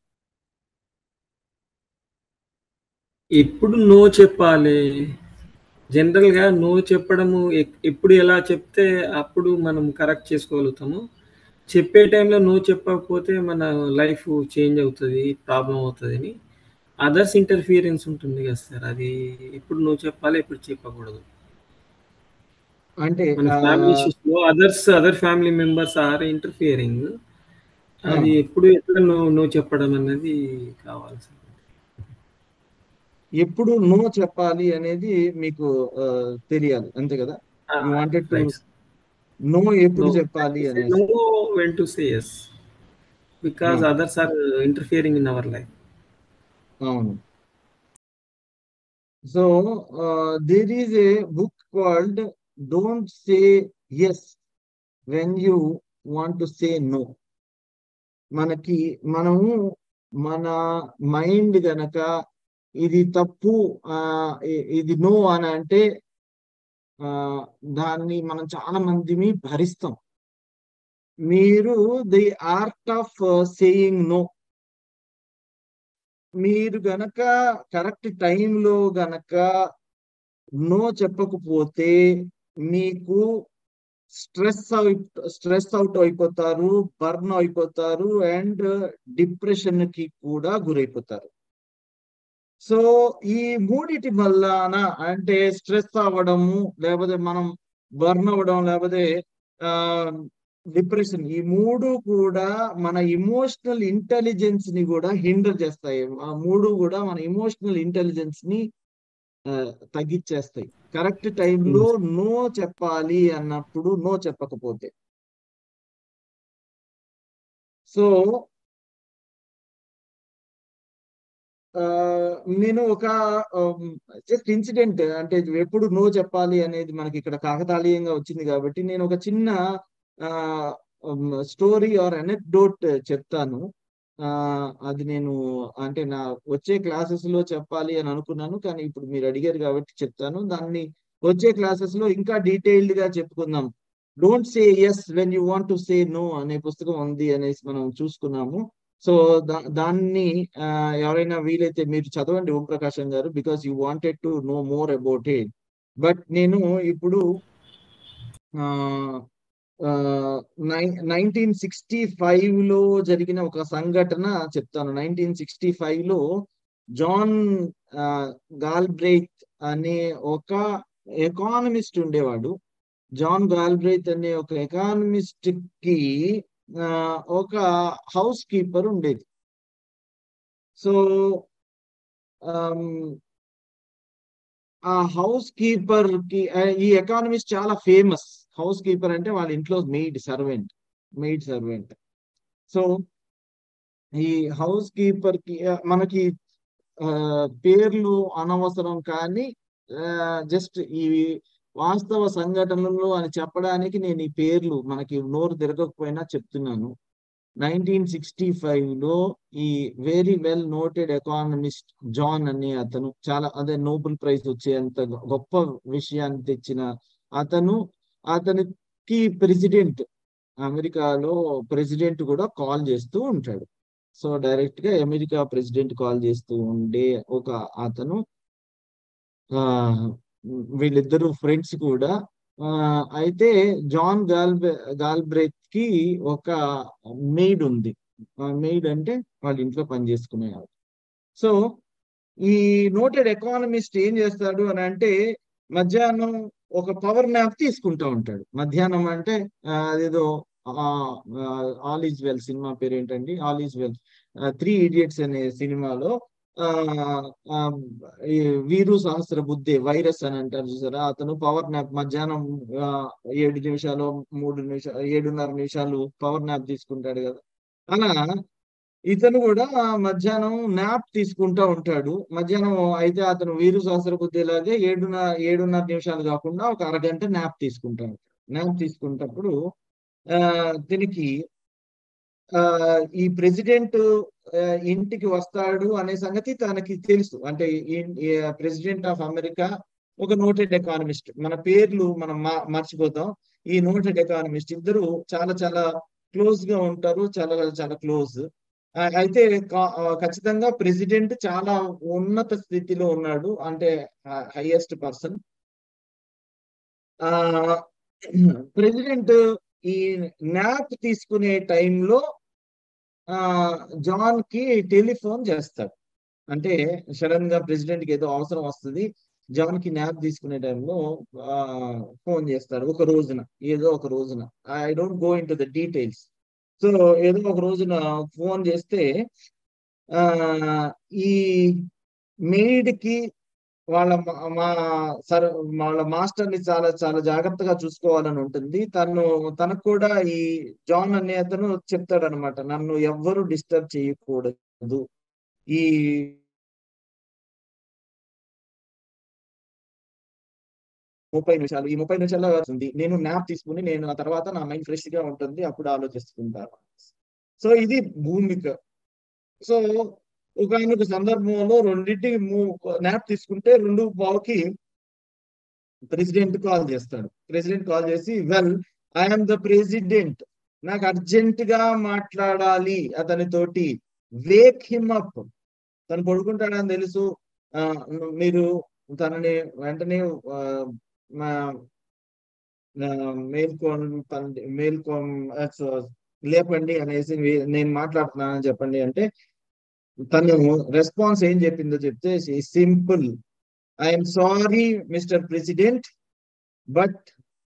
ఎప్పుడు నో చెప్పాలి జనరల్ గా నో చెప్పడము ఎక్- ఎప్పుడు ఎలా చెప్తే అప్పుడు మనం కరెక్ట్ చేసుకోగలుగుతాము చెప్పే టైంలో నో చెప్పకపోతే మన లైఫ్ చేంజ్ అవుతుంది ప్రాబ్లం అవుతుంది అని అదర్స్ ఇంటర్ఫియరెన్స్ ఉంటుంది కదా సార్ అది ఎప్పుడు నో చెప్పాలి ఎప్పుడు చెప్పకూడదు అంటే మన ఆ, ఫ్యామిలీ ఇష్యూస్ లో others other family members are interfering అది ఎప్పుడు ఎక్కడ నో నో చెప్పడం అనేది కావాలి సార్ ఎప్పుడు నో చెప్పాలి అనేది మీకు ఆ, తెలియాలి అంతే కదా you wanted to right no ఎప్పుడు No. చెప్పాలి అనేది no when to say yes because Ah. others are interfering in our life అవును so there is a book called don't say yes when you want to say no మనకి మనము మన mind గనక ఇది తప్పు ఆ, ఇ- ఇది నో అని అంటే ఆ, దాన్ని మనం చాలా మందిని భరిస్తాం మీరు the art of saying no మీరు గనక కరెక్ట్ టైంలో గనక నో చెప్పకపోతే మీకు స్ట్రెస్ అవుట్ స్ట్రెస్ అవుట్ అయిపోతారు బర్న్ అయిపోతారు అండ్ డిప్రెషన్ కి కూడా గురైపోతారు సో ఈ మూడిటి వలన అంటే స్ట్రెస్ అవ్వడము లేకపోతే మనం బర్న్ అవ్వడం లేకపోతే ఆ డిప్రెషన్ ఈ మూడు కూడా మన ఇమోషనల్ ఇంటెలిజెన్స్ ని కూడా హిండర్ చేస్తాయి ఆ మూడు కూడా మన ఇమోషనల్ ఇంటెలిజెన్స్ ని ఆ, తగ్గించేస్తాయి కరెక్ట్ టైంలో నో చెప్పాలి అన్నప్పుడు నో చెప్పకపోతే సో ఆ, నేను ఒక జస్ట్ ఇన్సిడెంట్ అంటే ఎప్పుడు నో చెప్పాలి అనేది మనకి ఇక్కడ కాకతాళీయంగా వచ్చింది కాబట్టి నేను ఒక చిన్న స్టోరీ ఆర్ అనెక్డోట్ చెప్తాను ఆ, అది నేను అంటే నా వచ్చే క్లాసెస్ లో చెప్పాలి అని అనుకున్నాను కానీ ఇప్పుడు మీరు అడిగారు కాబట్టి చెప్తాను దాన్ని వచ్చే క్లాసెస్ లో ఇంకా డీటెయిల్డ్ గా చెప్పుకుందాం don't say yes when you want to say no అనే పుస్తకం ఉంది అనేసి మనం చూసుకున్నాము సో దా దాన్ని ఆ, ఎవరైనా వీలైతే మీరు చదవండి ఓం ప్రకాశం గారు because you wanted to know more about it but నేను ఇప్పుడు నైన్టీన్ సిక్స్టీ ఫైవ్ లో జరిగిన ఒక సంఘటన చెప్తాను నైన్టీన్ సిక్స్టీ ఫైవ్ లో జాన్ గాల్బ్రైత్ అనే ఒక ఎకానమిస్ట్ ఉండేవాడు జాన్ గాల్బ్రైత్ అనే ఒక ఎకానమిస్ట్ కి ఆ, ఒక హౌస్ కీపర్ ఉండేది సో ఆ హౌస్ కీపర్ కి ఆ, ఈ ఎకానమిస్ట్ చాలా ఫేమస్ హౌస్ కీపర్ అంటే వాళ్ళ ఇంట్లో maid servant maid servant so ఈ హౌస్ కీపర్ కి ఆ, మనకి ఆ, పేర్లు అనవసరం కానీ జస్ట్ ఈ వాస్తవ సంఘటనలు అని చెప్పడానికి నేను ఈ పేర్లు మనకి నోరు తిరగకపోయినా చెప్తున్నాను నైన్టీన్ సిక్స్టీ ఫైవ్ లో ఈ very well noted economist John అనే అతను చాలా అదే నోబెల్ ప్రైజ్ వచ్చేంత గొప్ప విషయాన్ని తెచ్చిన అతను అతనికి ప్రెసిడెంట్ అమెరికాలో ప్రెసిడెంట్ కూడా కాల్ చేస్తూ ఉంటాడు సో డైరెక్ట్ గా అమెరికా ప్రెసిడెంట్ కాల్ చేస్తూ ఉండే ఒక అతను ఆ వీళ్ళిద్దరు ఫ్రెండ్స్ కూడా ఆ అయితే జాన్ గాల్బె గాల్బ్రెత్ కి ఒక మెయిడ్ ఉంది మెయిడ్ అంటే వాళ్ళ ఇంట్లో పని చేసుకునేవాడు సో ఈ నోటెడ్ ఎకానమిస్ట్ ఏం చేస్తాడు అని అంటే మధ్యాహ్నం ఒక పవర్ న్యాప్ తీసుకుంటా ఉంటాడు మధ్యాహ్నం అంటే ఆ, అదేదో ఆల్ ఈజ్ వెల్ సినిమా పేరు ఏంటండి all is well three idiots అనే సినిమాలో ఆ ఆ, ఈ వీరు సహస్ర బుద్ధి వైరస్ అని అంటారు చూసారా అతను పవర్ నాప్ మధ్యాహ్నం ఆ, ఏడు నిమిషాలు మూడు నిమిషాలు ఏడున్నర నిమిషాలు పవర్ నాప్ తీసుకుంటాడు కదా అలా ఇతను కూడా మధ్యాహ్నం నాప్ తీసుకుంటా ఉంటాడు మధ్యాహ్నం అయితే అతను వీరు సహస్ర బుద్ధి లాగే ఏడున్నర ఏడున్నర నిమిషాలు కాకుండా ఒక అరగంట నాప్ తీసుకుంటా ఉంటాడు నాప్ తీసుకున్నప్పుడు ఆ దీనికి ఆ, ఈ ప్రెసిడెంట్ ఆ, ఇంటికి వస్తాడు అనే సంగతి తనకి తెలుసు అంటే ప్రెసిడెంట్ ఆఫ్ అమెరికా ఒక నోటెడ్ ఎకానమిస్ట్ మన పేర్లు మనం మా- మర్చిపోతాం ఈ నోటెడ్ ఎకానమిస్ట్ ఇద్దరు చాలా చాలా క్లోజ్ గా ఉంటారు చాలా చాలా క్లోజ్ అయితే కా- ఆ, ఖచ్చితంగా ప్రెసిడెంట్ చాలా ఉన్నత స్థితిలో ఉన్నాడు అంటే హైయెస్ట్ పర్సన్ ఆ ప్రెసిడెంట్ ఈ న్యాప్ తీసుకునే టైంలో ఆ జాన్ కి టెలిఫోన్ చేస్తాడు అంటే సడన్ గా ప్రెసిడెంట్ కి ఏదో అవసరం వస్తుంది జాన్ కి న్యాప్ తీసుకునే టైంలో ఆ ఫోన్ చేస్తాడు ఒక రోజున ఏదో ఒక రోజున I don't go into the details so ఏదో ఒక రోజున ఫోన్ చేస్తే ఆ ఈ మెయిడ్ కి వాళ్ళ మా మా సర్ వాళ్ళ మాస్టర్ ని చాలా చాలా జాగ్రత్తగా చూసుకోవాలని ఉంటుంది తను తనకు కూడా ఈ జాన్ అనే అతను చెప్తాడు అనమాట నన్ను ఎవ్వరు డిస్టర్బ్ చేయకూడదు ఈ ముప్పై నిమిషాలు ఈ ముప్పై నిమిషాల్లో వస్తుంది నేను న్యాప్ తీసుకుని నేను ఆ తర్వాత నా మైండ్ ఫ్రెష్ గా ఉంటుంది అప్పుడు ఆలోచిస్తుంటాను సో ఇది భూమిక సో ఒకనొక సందర్భంలో రెండింటికి న్యాప్ తీసుకుంటే రెండు బావుకి ప్రెసిడెంట్ కాల్ చేస్తాడు ప్రెసిడెంట్ కాల్ చేసి వెల్ ఐఎమ్ ద ప్రెసిడెంట్ నాకు అర్జెంట్ గా మాట్లాడాలి అతనితోటి వేక్ హిమ్ అప్ తను పడుకుంటాడని తెలుసు ఆ, మీరు తనని వెంటనే ఆ, మా- ఆ, మేల్కోన్ పన్- మేల్కోన్ ఆ, సో- లేపండి అనేసి వే- నేను మాట్లాడుతున్నానని చెప్పండి అంటే తను రెస్పాన్స్ ఏం చెప్పిందో చెప్తే simple I'm sorry mister president but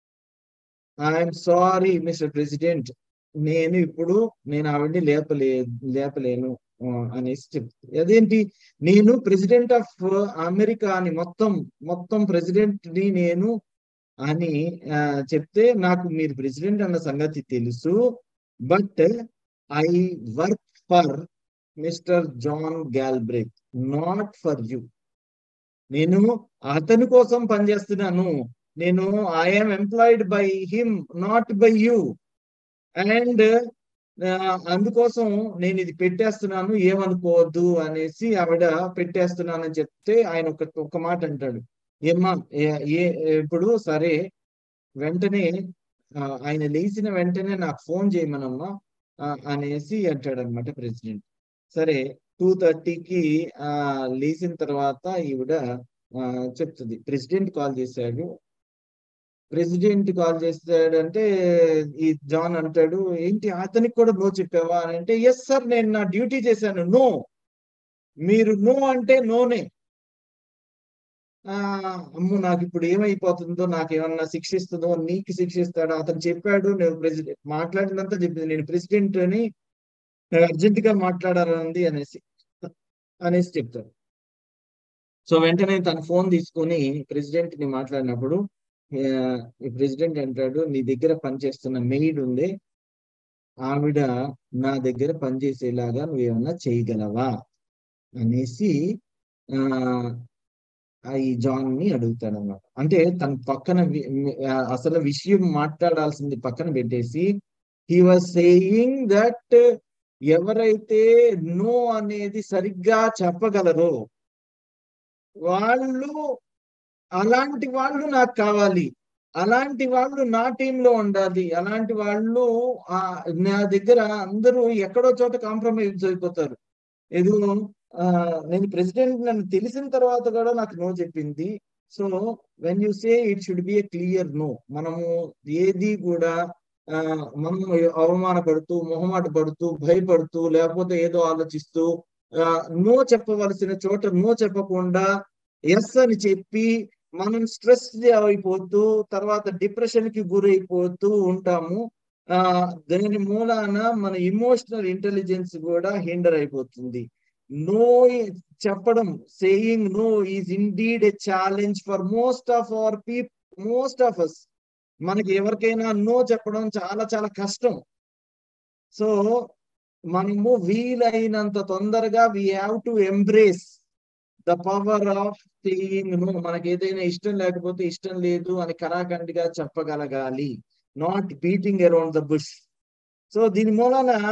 I'm sorry mister president నేను ఇప్పుడు నేను ఆవిడ్ని లేపలే లేపలేను ఆ, అనేసి చెప్తుంది అదేంటి నేను ప్రెసిడెంట్ ఆఫ్ అమెరికా అని మొత్తం మొత్తం ప్రెసిడెంట్ ని నేను అని ఆ, చెప్తే నాకు మీరు ప్రెసిడెంట్ అన్న సంగతి తెలుసు but I work for mister John Galbraith not for you నేను అతని కోసం పనిచేస్తున్నాను నేను I'm employed by him not by you and అందుకోసం నేను ఇది పెట్టేస్తున్నాను ఏమనుకోవద్దు అనేసి ఆవిడ పెట్టేస్తున్నానని చెప్తే ఆయన ఒక ఒక మాట అంటాడు ఏమ్మా ఏ- ఏ ఇప్పుడు సరే వెంటనే ఆ, ఆయన లేచిన వెంటనే నాకు ఫోన్ చేయమనమ్మా ఆ, అనేసి అంటాడు అనమాట ప్రెసిడెంట్ సరే టూ థర్టీకి ఆ లేచిన తర్వాత ఈవిడ ఆ, చెప్తుంది ప్రెసిడెంట్ కాల్ చేశాడు ప్రెసిడెంట్ కాల్ చేస్తాడంటే ఈ జాన్ అంటాడు ఏంటి అతనికి కూడా నో చెప్పావా అని అంటే ఎస్ సార్ నేను నా డ్యూటీ చేశాను నో మీరు నో అంటే నోనే ఆ అమ్మో నాకు ఇప్పుడు ఏమైపోతుందో నాకు ఏమన్నా శిక్షిస్తుందో నీకు శిక్షిస్తాడో అతను చెప్పాడు నేను ప్రెసిడెంట్ మాట్లాడినంతా చెప్పింది నేను ప్రెసిడెంట్ అని అర్జెంట్ గా మాట్లాడాలంది అనేసి అనేసి చెప్తారు సో వెంటనే తన ఫోన్ తీసుకొని ప్రెసిడెంట్ ని మాట్లాడినప్పుడు ఆ, ఈ ప్రెసిడెంట్ అంటాడు నీ దగ్గర పనిచేస్తున్న మెయిడ్ ఉంది ఆవిడ నా దగ్గర పనిచేసేలాగా నువ్వేమన్నా చేయగలవా అనేసి ఆ ఆ ఈ జాన్ ని అడుగుతాడు అన్నమాట అంటే తన పక్కన వి- ఆ, అసలు విషయం మాట్లాడాల్సింది పక్కన పెట్టేసి హీ వాజ్ సేయింగ్ దట్ ఎవరైతే నో అనేది సరిగ్గా చెప్పగలరో వాళ్ళు అలాంటి వాళ్ళు నాకు కావాలి అలాంటి వాళ్ళు నా టీంలో ఉండాలి అలాంటి వాళ్ళు ఆ నా దగ్గర అందరూ ఎక్కడో చోట కాంప్రమైజ్ అయిపోతారు ఏదో ఆ నేను ప్రెసిడెంట్ నన్ను తెలిసిన తర్వాత కూడా నాకు నో చెప్పింది so when you say it should be a clear no మనము ఏది కూడా ఆ మనం అవమానపడుతూ మొహమాట పడుతూ భయపడుతూ లేకపోతే ఏదో ఆలోచిస్తూ నో చెప్పవలసిన చోట నో చెప్పకుండా ఎస్ అని చెప్పి మనం స్ట్రెస్ అయిపోతూ తర్వాత డిప్రెషన్ కి గురైపోతూ ఉంటాము ఆ దాని మూలాన మన ఇమోషనల్ ఇంటెలిజెన్స్ కూడా హిండర్ అయిపోతుంది నో చెప్పడం saying no is indeed a challenge for most of our peep most of us మనకి ఎవరికైనా నో చెప్పడం చాలా చాలా కష్టం సో మనము వీలైనంత తొందరగా we have to embrace the power of saying no మనకి ఏదైనా ఇష్టం లేకపోతే ఇష్టం లేదు అని కరాఖండిగా చెప్పగలగాలి not beating around the bush so దీని మూలన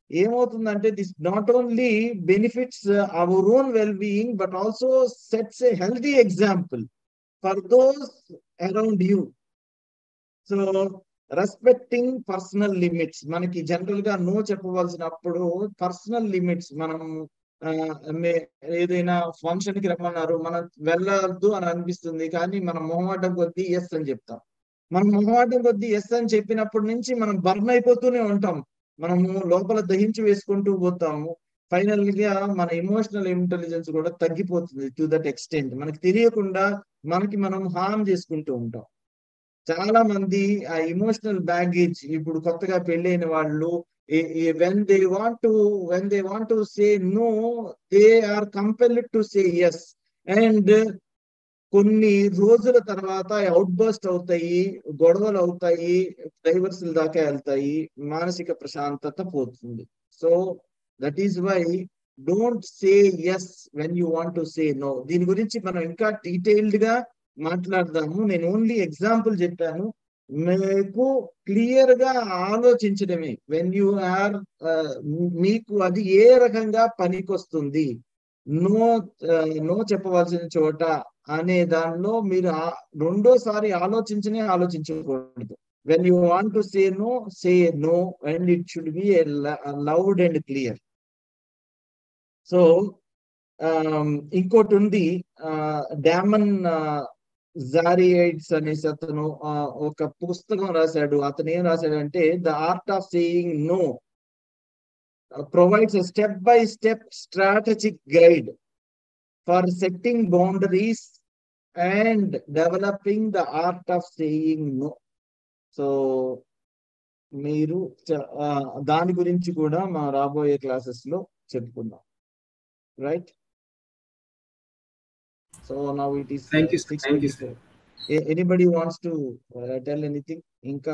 ఏమవుతుందంటే this not only benefits our own well being but also sets a healthy example for those around you so respecting personal limits మనకి జనరల్ గా నో చెప్పవలసినప్పుడు పర్సనల్ లిమిట్స్ మనం ఆ, మే- ఏదైనా function కి రమ్మన్నారు మనం వెళ్ళొద్దు అని అనిపిస్తుంది కానీ మనం మొహమాటం కొద్దీ ఎస్ అని చెప్తాం మనం మొహమాటం కొద్దీ ఎస్ అని చెప్పినప్పటి నుంచి మనం బర్న్ అయిపోతూనే ఉంటాం మనము లోపల దహించి వేసుకుంటూ పోతాము ఫైనల్ గా మన ఎమోషనల్ ఇంటెలిజెన్స్ కూడా తగ్గిపోతుంది టు దట్ ఎక్స్టెంట్ మనకి తెలియకుండా మనకి మనం హార్మ్ చేసుకుంటూ ఉంటాం చాలా మంది ఆ ఎమోషనల్ బ్యాగేజ్ ఇప్పుడు కొత్తగా పెళ్ళైన వాళ్ళు when they want to when they want to say no they are compelled to say yes and కొన్ని రోజుల తర్వాత అవుట్ బర్స్ట్ అవుతాయి గొడవలు అవుతాయి డైవర్సుల దాకా వెళ్తాయి మానసిక ప్రశాంతత పోతుంది so that is why don't say yes when you want to say no దీని గురించి మనం ఇంకా డీటెయిల్డ్ గా మాట్లాడదాము నేను ఓన్లీ ఎగ్జాంపుల్ చెప్పాను మీకు క్లియర్ గా ఆలోచించడమే వెన్ యు ఆర్ మీకు అది ఏ రకంగా పనికొస్తుంది నో నో చెప్పవలసిన చోట అనే దానిలో మీరు ఆ- రెండోసారి ఆలోచించనే ఆలోచించకూడదు when you want to say no say no and it should be loud and clear so ఇంకోటి ఉంది డామన్ జారియైడ్స్ అనేసి అతను ఆ, ఒక పుస్తకం రాశాడు అతను ఏం రాశాడంటే the art of saying no provides step by step strategic guide for setting boundaries and developing the art of saying no so మీరు చ- ఆ, దాని గురించి కూడా మా రాబోయే క్లాసెస్ లో చెప్పుకుందాం right so now it is Thank you, sir. Thank you, sir. Anybody wants to tell anything ఇంకా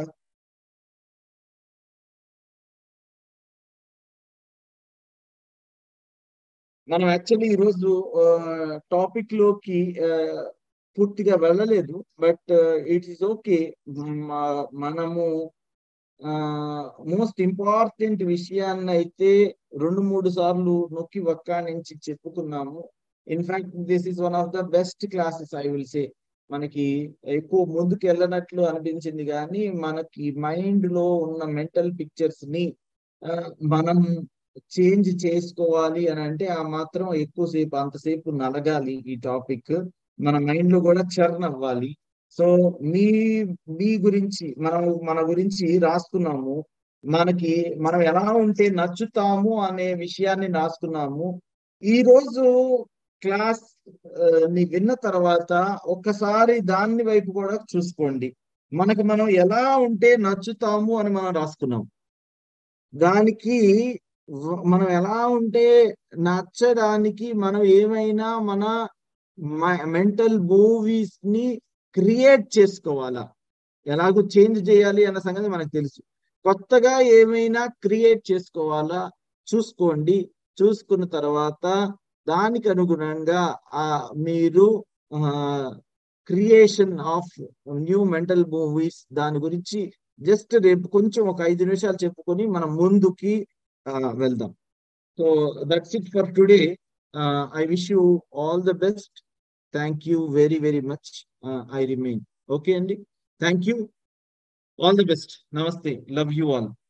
మనం యాక్చువల్లీ ఈరోజు టాపిక్ లోకి ఆ, పూర్తిగా వెళ్ళలేదు బట్ ఇట్ ఈస్ ఓకే మనము మోస్ట్ ఇంపార్టెంట్ విషయాన్ని అయితే రెండు మూడు సార్లు నొక్కి ఒక్క నుంచి చెప్పుకున్నాము in fact this is one of the best classes I will say మనకి ఎక్కువ ముందుకు వెళ్ళనట్లు అనిపించింది కానీ మనకి మైండ్ లో ఉన్న మెంటల్ పిక్చర్స్ ని ఆ, మనం చేంజ్ చేసుకోవాలి అని అంటే ఆ మాత్రం ఎక్కువసేపు అంతసేపు నలగాలి ఈ టాపిక్ మన మైండ్ లో కూడా చర్న్ అవ్వాలి సో మీ మీ గురించి మనం మన గురించి రాసుకున్నాము మనకి మనం ఎలా ఉంటే నచ్చుతాము అనే విషయాన్ని రాసుకున్నాము ఈ రోజు క్లాస్ ఆ, ని విన్న తర్వాత ఒక్కసారి దాన్ని వైపు కూడా చూసుకోండి మనకు మనం ఎలా ఉంటే నచ్చుతాము అని మనం రాసుకున్నాం దానికి వ- మనం ఎలా ఉంటే నచ్చడానికి మనం ఏమైనా మన మెంటల్ మూవీస్ ని క్రియేట్ చేసుకోవాలా ఎలాగో చేంజ్ చేయాలి అన్న సంగతి మనకు తెలుసు కొత్తగా ఏమైనా క్రియేట్ చేసుకోవాలా చూసుకోండి చూసుకున్న తర్వాత దానికి అనుగుణంగా ఆ మీరు creation of new mental movies దాని గురించి జస్ట్ రేపు కొంచెం ఒక ఐదు నిమిషాలు చెప్పుకొని మనం ముందుకి ఆ, వెళ్దాం so that's it for today I wish you all the best thank you very very much I remain okay అండి thank you all the best నమస్తే లవ్ యూ ఆల్